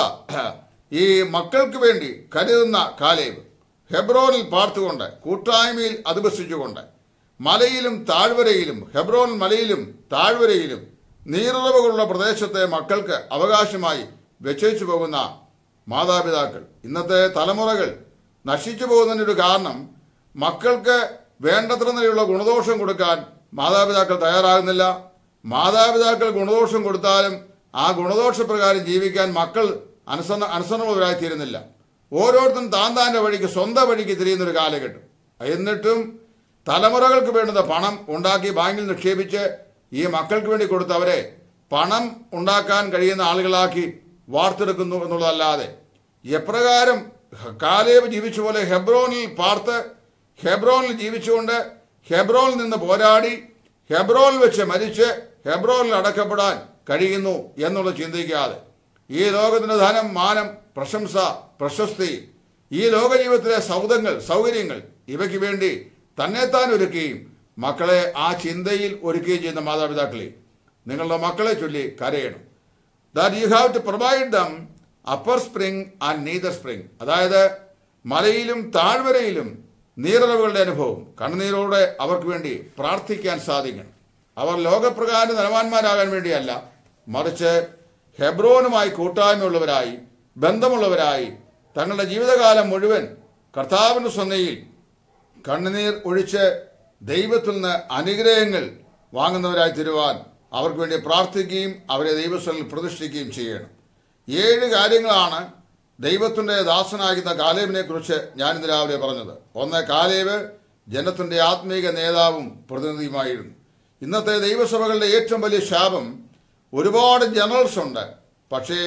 A: ഈ മക്കൾക്ക് വേണ്ടി കരുതുന്ന കാലേവ് ഹെബ്രോനിൽ പാർത്തുകൊണ്ട് കൂട്ടായ്മയിൽ അധിവസിച്ചുകൊണ്ട് മലയിലും താഴ്വരയിലും ഹെബ്രോൻ മലയിലും താഴ്വരയിലും നീറുറവുകളുള്ള പ്രദേശത്തെ മക്കൾക്ക് അവകാശമായി വെച്ചേച്ചു പോകുന്ന മാതാപിതാക്കൾ ഇന്നത്തെ തലമുറകൾ നശിച്ചു പോകുന്നതിനൊരു കാരണം മക്കൾക്ക് വേണ്ടത്ര നിലയുള്ള ഗുണദോഷം കൊടുക്കാൻ മാതാപിതാക്കൾ തയ്യാറാകുന്നില്ല മാതാപിതാക്കൾ ഗുണദോഷം കൊടുത്താലും ആ ഗുണദോഷപ്രകാരം ജീവിക്കാൻ മക്കൾ അനുസരണ അനുസരണമുള്ളവരായി തീരുന്നില്ല ഓരോരുത്തരും താൻ താൻ്റെ വഴിക്ക് സ്വന്തം വഴിക്ക് തിരിയുന്ന ഒരു കാലഘട്ടം എന്നിട്ടും തലമുറകൾക്ക് വേണ്ടുന്ന പണം ഉണ്ടാക്കി ബാങ്കിൽ നിക്ഷേപിച്ച് ഈ മക്കൾക്ക് വേണ്ടി കൊടുത്ത് അവരെ പണം ഉണ്ടാക്കാൻ കഴിയുന്ന ആളുകളാക്കി വാർത്തെടുക്കുന്നു എന്നുള്ളതല്ലാതെ എപ്രകാരം കാലേബ് ജീവിച്ച പോലെ ഹെബ്രോനിൽ പാർത്ത് ഹെബ്രോനിൽ ജീവിച്ചുകൊണ്ട് ഹെബ്രോനിൽ നിന്ന് പോരാടി ഹെബ്രോനിൽ വെച്ച് മരിച്ച് ഹെബ്രോനിൽ അടക്കപ്പെടാൻ കഴിയുന്നു എന്നുള്ളത് ചിന്തിക്കാതെ ഈ ലോകത്തിന്റെ ധനം മാനം പ്രശംസ പ്രശസ്തി ഈ ലോകജീവിതത്തിലെ സൗദങ്ങൾ സൗകര്യങ്ങൾ ഇവയ്ക്ക് വേണ്ടി തന്നെത്താൻ ഒരുക്കുകയും മക്കളെ ആ ചിന്തയിൽ ഒരുക്കുകയും ചെയ്യുന്ന മാതാപിതാക്കളെ നിങ്ങളുടെ മക്കളെ ചൊല്ലി കരയണം that you have to provide them upper spring and nether spring അതായത് മലയിലും താഴ്വരയിലും നീറളവുകളുടെ അനുഭവം കണ്ണുനീരോടെ അവർക്ക് വേണ്ടി പ്രാർത്ഥിക്കാൻ സാധിക്കണം അവർ ലോകപ്രകാരം ധനവാന്മാരാകാൻ വേണ്ടിയല്ല മറിച്ച് ഹെബ്രോനുമായി കൂട്ടായ്മയുള്ളവരായി ബന്ധമുള്ളവരായി തങ്ങളുടെ ജീവിതകാലം മുഴുവൻ കർത്താവിന്റെ സ്വന്തയിൽ കണ്ണുനീർ ഒഴിച്ച് ദൈവത്തിൽ നിന്ന് അനുഗ്രഹങ്ങൾ വാങ്ങുന്നവരായി തരുവാൻ അവർക്ക് വേണ്ടി പ്രാർത്ഥിക്കുകയും അവരെ ദൈവസ്ഥലിൽ പ്രതിഷ്ഠിക്കുകയും ചെയ്യണം ഏഴ് കാര്യങ്ങളാണ് ദൈവത്തിന്റെ ദാസനാകുന്ന കാലേബിനെ കുറിച്ച് ഞാൻ ഇന്ന് രാവിലെ പറഞ്ഞത് ഒന്ന് കാലേബ് ജനത്തിന്റെ ആത്മീക നേതാവും പ്രതിനിധിയുമായിരുന്നു ഇന്നത്തെ ദൈവസഭകളുടെ ഏറ്റവും വലിയ ശാപം ഒരുപാട് ജനറൽസ് ഉണ്ട് പക്ഷേ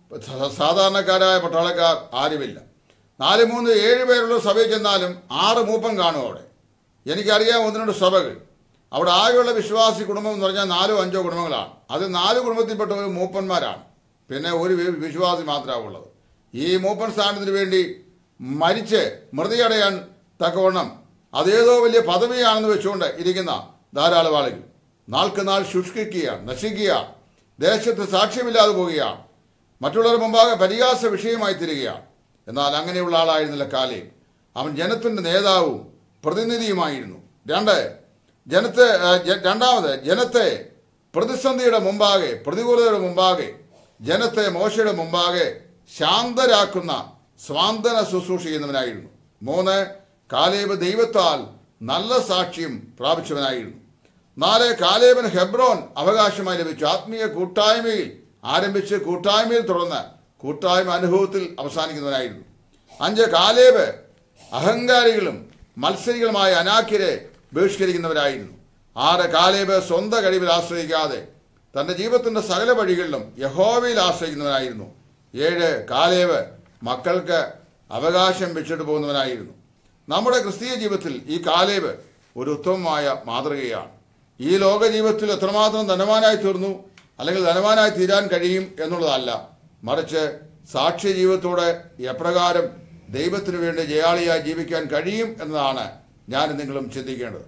A: സ- സാധാരണക്കാരായ പട്ടാളക്കാർ ആരുമില്ല നാല് മൂന്ന് ഏഴ് പേരുള്ള സഭയിൽ ചെന്നാലും ആറ് മൂപ്പൻ കാണും അവിടെ എനിക്കറിയാം ഒന്ന് രണ്ട് സഭകൾ അവിടെ ആകെയുള്ള വിശ്വാസി കുടുംബം എന്ന് പറഞ്ഞാൽ നാലോ അഞ്ചോ കുടുംബങ്ങളാണ് അത് നാല് കുടുംബത്തിൽപ്പെട്ടവർ മൂപ്പന്മാരാണ് പിന്നെ ഒരു വി- വിശ്വാസി മാത്രമാണ് ഉള്ളത് ഈ മൂപ്പൻ സ്ഥാനത്തിന് വേണ്ടി മരിച്ച് മൃതിയടയാൻ തക്കവണ്ണം അതേതോ വലിയ പദവിയാണെന്ന് വെച്ചുകൊണ്ട് ഇരിക്കുന്ന ധാരാളം ആളുകൾ നാൾക്ക് നാൾ ശുഷ്കിക്കുകയാണ് നശിക്കുകയാണ് ദേശത്ത് സാക്ഷ്യമില്ലാതെ പോവുകയാണ് മറ്റുള്ളവർ മുമ്പാകെ പരിഹാസ വിഷയമായി തീരുകയാണ് എന്നാൽ അങ്ങനെയുള്ള ആളായിരുന്നില്ല കാലേ അവൻ ജനത്തിന്റെ നേതാവും പ്രതിനിധിയുമായിരുന്നു രണ്ട് ജനത്തെ ആ, ജ- രണ്ടാമത് ജനത്തെ പ്രതിസന്ധിയുടെ മുമ്പാകെ പ്രതികൂലതയുടെ മുമ്പാകെ ജനത്തെ മോശയുടെ മുമ്പാകെ ശാന്തരാക്കുന്ന സ്വാന്തന ശുശ്രൂഷ ചെയ്യുന്നവനായിരുന്നു മൂന്ന് കാലേബ് ദൈവത്താൽ നല്ല സാക്ഷ്യം പ്രാപിച്ചവനായിരുന്നു നാല് കാലേബന് ഹെബ്രോൻ അവകാശമായി ലഭിച്ചു ആത്മീയ കൂട്ടായ്മയിൽ ആരംഭിച്ച് കൂട്ടായ്മയിൽ തുടർന്ന് കൂട്ടായ്മ അനുഭവത്തിൽ അവസാനിക്കുന്നവനായിരുന്നു അഞ്ച് കാലേബ് അഹങ്കാരികളും മത്സരികളുമായ അനാക്യരെ ബഹിഷ്കരിക്കുന്നവരായിരുന്നു ആറ് കാലേബ് സ്വന്തം കഴിവിൽ ആശ്രയിക്കാതെ തന്റെ ജീവിതത്തിന്റെ സകല വഴികളിലും യഹോവയിൽ ആശ്രയിക്കുന്നവനായിരുന്നു ഏഴ് കാലേബ് മക്കൾക്ക് അവകാശം വെച്ചിട്ട് പോകുന്നവനായിരുന്നു നമ്മുടെ ക്രിസ്തീയ ജീവിതത്തിൽ ഈ കാലേബ് ഒരു ഉത്തമമായ മാതൃകയാണ് ഈ ലോക ജീവിതത്തിൽ എത്രമാത്രം ധനവാനായി തീർന്നു അല്ലെങ്കിൽ ധനവാനായി തീരാൻ കഴിയും എന്നുള്ളതല്ല മറിച്ച് സാക്ഷ്യ ജീവിതത്തോടെ എപ്രകാരം ദൈവത്തിനു വേണ്ടി ജയാളിയായി ജീവിക്കാൻ കഴിയും എന്നതാണ് ഞാൻ നിങ്ങളും ചിന്തിക്കേണ്ടത്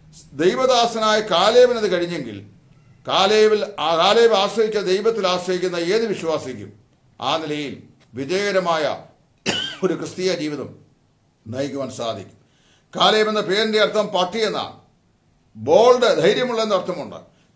A: ദൈവദാസനായ കാലേബിനത് കഴിഞ്ഞെങ്കിൽ കാലേബിൽ ആ കാലേബ് ആശ്രയിച്ച ദൈവത്തിൽ ആശ്രയിക്കുന്ന ഏത് വിശ്വാസിക്കും ആ നിലയിൽ വിജയകരമായ ഒരു ക്രിസ്തീയ ജീവിതം നയിക്കുവാൻ സാധിക്കും കാലേബ് എന്ന പേരിന്റെ അർത്ഥം പട്ടി എന്നാണ് ബോൾഡ് ധൈര്യമുള്ള എന്ന അർത്ഥമുണ്ട്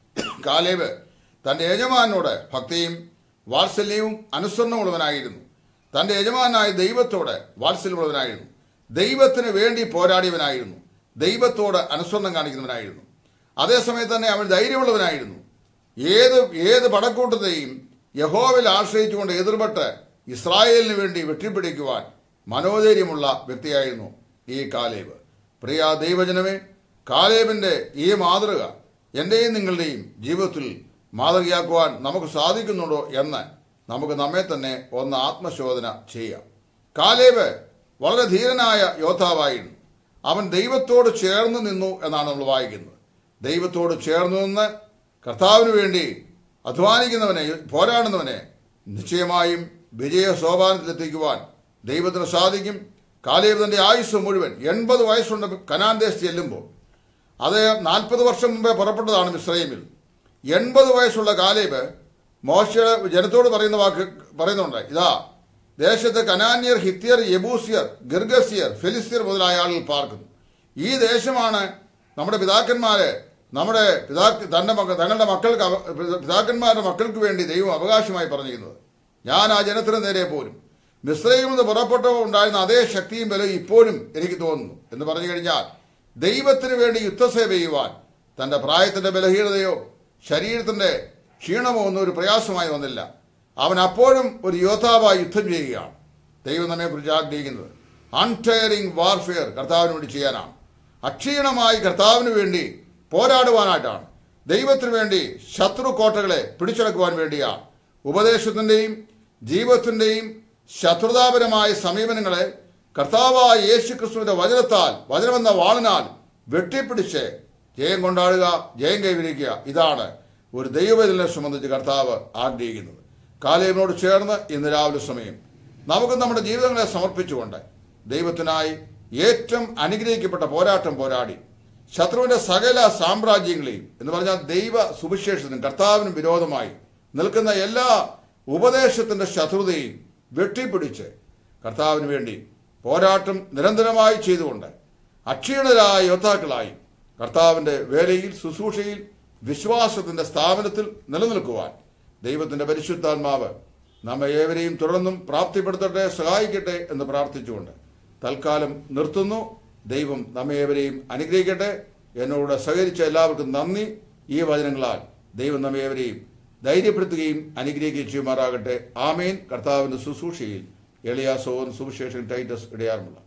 A: കാലേബ് തന്റെ യജമാനോട് ഭക്തിയും വാത്സല്യവും അനുസരണമുള്ളവനായിരുന്നു തന്റെ യജമാനായ ദൈവത്തോട് വാത്സല്യമുള്ളവനായിരുന്നു ദൈവത്തിന് വേണ്ടി പോരാടിയവനായിരുന്നു ദൈവത്തോട് അനുസരണം കാണിക്കുന്നവനായിരുന്നു അതേസമയത്ത് തന്നെ അവൻ ധൈര്യമുള്ളവനായിരുന്നു ഏത് ഏത് പടക്കൂട്ടത്തെയും യഹോവിൽ ആശ്രയിച്ചുകൊണ്ട് എതിർപെട്ട് ഇസ്രായേലിന് വേണ്ടി വെട്ടിപ്പിടിക്കുവാൻ മനോധൈര്യമുള്ള വ്യക്തിയായിരുന്നു ഈ കാലേബ് പ്രിയ ദൈവജനമേ കാലേബിന്റെ ഈ മാതൃക എന്റെയും നിങ്ങളുടെയും ജീവിതത്തിൽ മാതൃകയാക്കുവാൻ നമുക്ക് സാധിക്കുന്നുണ്ടോ എന്ന് നമുക്ക് നമ്മെ തന്നെ ഒന്ന് ആത്മശോധന ചെയ്യാം കാലേബ് വളരെ ധീരനായ യോദ്ധാവായിരുന്നു അവൻ ദൈവത്തോട് ചേർന്ന് നിന്നു എന്നാണ് നമ്മൾ വായിക്കുന്നത് ദൈവത്തോട് ചേർന്ന് നിന്ന് കർത്താവിന് വേണ്ടി അധ്വാനിക്കുന്നവനെ പോരാടുന്നവനെ നിശ്ചയമായും വിജയ സോപാനത്തിലെത്തിക്കുവാൻ ദൈവത്തിന് സാധിക്കും കാലേബ് തന്റെ ആയുസ് മുഴുവൻ എൺപത് വയസ്സുണ്ട് കനാൻ ദേശത്ത് ചെല്ലുമ്പോൾ അത് നാൽപ്പത് വർഷം മുമ്പേ പുറപ്പെട്ടതാണ് മിസ്രൈമിൽ എൺപത് വയസ്സുള്ള കാലേബ് മോശ ജനത്തോട് പറയുന്ന വാക്ക് പറയുന്നുണ്ട് ഇതാ ദേശത്ത് കനാന്യർ ഹിത്യർ യബൂസിയർ ഗിർഗസിയർ ഫെലിസ്തീർ മുതലായ ആളുകൾ പാർക്കുന്നു ഈ ദേശമാണ് നമ്മുടെ പിതാക്കന്മാര് നമ്മുടെ പിതാ തന്റെ മക്കൾ തങ്ങളുടെ മക്കൾക്ക് അവ- പിതാക്കന്മാരുടെ മക്കൾക്ക് വേണ്ടി ദൈവം അവകാശമായി പറഞ്ഞിരുന്നത് ഞാൻ ആ ജനത്തിന് നേരെ പോരും മിശ്രയിൽ നിന്ന് പുറപ്പെട്ടപ്പോൾ ഉണ്ടായിരുന്ന അതേ ശക്തിയും ബലവും ഇപ്പോഴും എനിക്ക് തോന്നുന്നു എന്ന് പറഞ്ഞു കഴിഞ്ഞാൽ ദൈവത്തിന് വേണ്ടി യുദ്ധസേവ ചെയ്യുവാൻ തന്റെ പ്രായത്തിന്റെ ബലഹീനതയോ ശരീരത്തിന്റെ ക്ഷീണമോ ഒന്നും ഒരു പ്രയാസമായി വന്നില്ല അവൻ അപ്പോഴും ഒരു യോദ്ധാവായി യുദ്ധം ചെയ്യുകയാണ് ദൈവം നമ്മെ കുറിച്ച് ആഗ്രഹിക്കുന്നത് അൺടയറിംഗ് വാർഫെയർ കർത്താവിന് വേണ്ടി ചെയ്യാനാണ് അക്ഷീണമായി കർത്താവിന് വേണ്ടി പോരാടുവാനായിട്ടാണ് ദൈവത്തിന് വേണ്ടി ശത്രു കോട്ടകളെ പിടിച്ചെടുക്കുവാൻ വേണ്ടിയാണ് ഉപദേശത്തിന്റെയും ജീവിതത്തിന്റെയും ശത്രുതാപരമായ സമീപനങ്ങളെ കർത്താവായ യേശു ക്രിസ്തുവിന്റെ വചനത്താൽ വചനമെന്ന വാളിനാൽ വെട്ടിപ്പിടിച്ച് ജയം കൊണ്ടാടുക ജയം കൈവരിക്കുക ഇതാണ് ഒരു ദൈവവേദനെ സംബന്ധിച്ച് കർത്താവ് ആഗ്രഹിക്കുന്നത് കാലേവിനോട് ചേർന്ന് ഇന്ന് രാവിലെ സമയം നമുക്ക് നമ്മുടെ ജീവിതങ്ങളെ സമർപ്പിച്ചുകൊണ്ട് ദൈവത്തിനായി ഏറ്റവും അനുഗ്രഹിക്കപ്പെട്ട പോരാട്ടം പോരാടി ശത്രുവിന്റെ സകല സാമ്രാജ്യങ്ങളെയും എന്ന് പറഞ്ഞാൽ ദൈവ സുവിശേഷത്തിനും കർത്താവിനും വിരോധമായി നിൽക്കുന്ന എല്ലാ ഉപദേശത്തിന്റെ ശത്രുതയും വെട്ടിപ്പിടിച്ച് കർത്താവിന് വേണ്ടി പോരാട്ടം നിരന്തരമായി ചെയ്തുകൊണ്ട് അക്ഷീണരായ യോദ്ധാക്കളായി കർത്താവിന്റെ വേലയിൽ ശുശ്രൂഷയിൽ വിശ്വാസത്തിന്റെ സ്ഥാപനത്തിൽ നിലനിൽക്കുവാൻ ദൈവത്തിന്റെ പരിശുദ്ധാത്മാവ് നമ്മെ ഏവരെയും തുടർന്നും പ്രാപ്തിപ്പെടുത്തട്ടെ സഹായിക്കട്ടെ എന്ന് പ്രാർത്ഥിച്ചുകൊണ്ട് തൽക്കാലം നിർത്തുന്നു ദൈവം നമ്മെ ഏവരെയും അനുഗ്രഹിക്കട്ടെ എന്നോട് സഹകരിച്ച എല്ലാവർക്കും നന്ദി ഈ വചനങ്ങളാൽ ദൈവം നമ്മെ ഏവരെയും ധൈര്യപ്പെടുത്തുകയും അനുഗ്രഹിക്കുകയും ചെയ്യുമാറാകട്ടെ ആമേൻ കർത്താവിന്റെ ശുശ്രൂഷയിൽ എളിയാസോൻ സുവിശേഷൻ ടൈറ്റസ് ഇടയാറുമുള്ള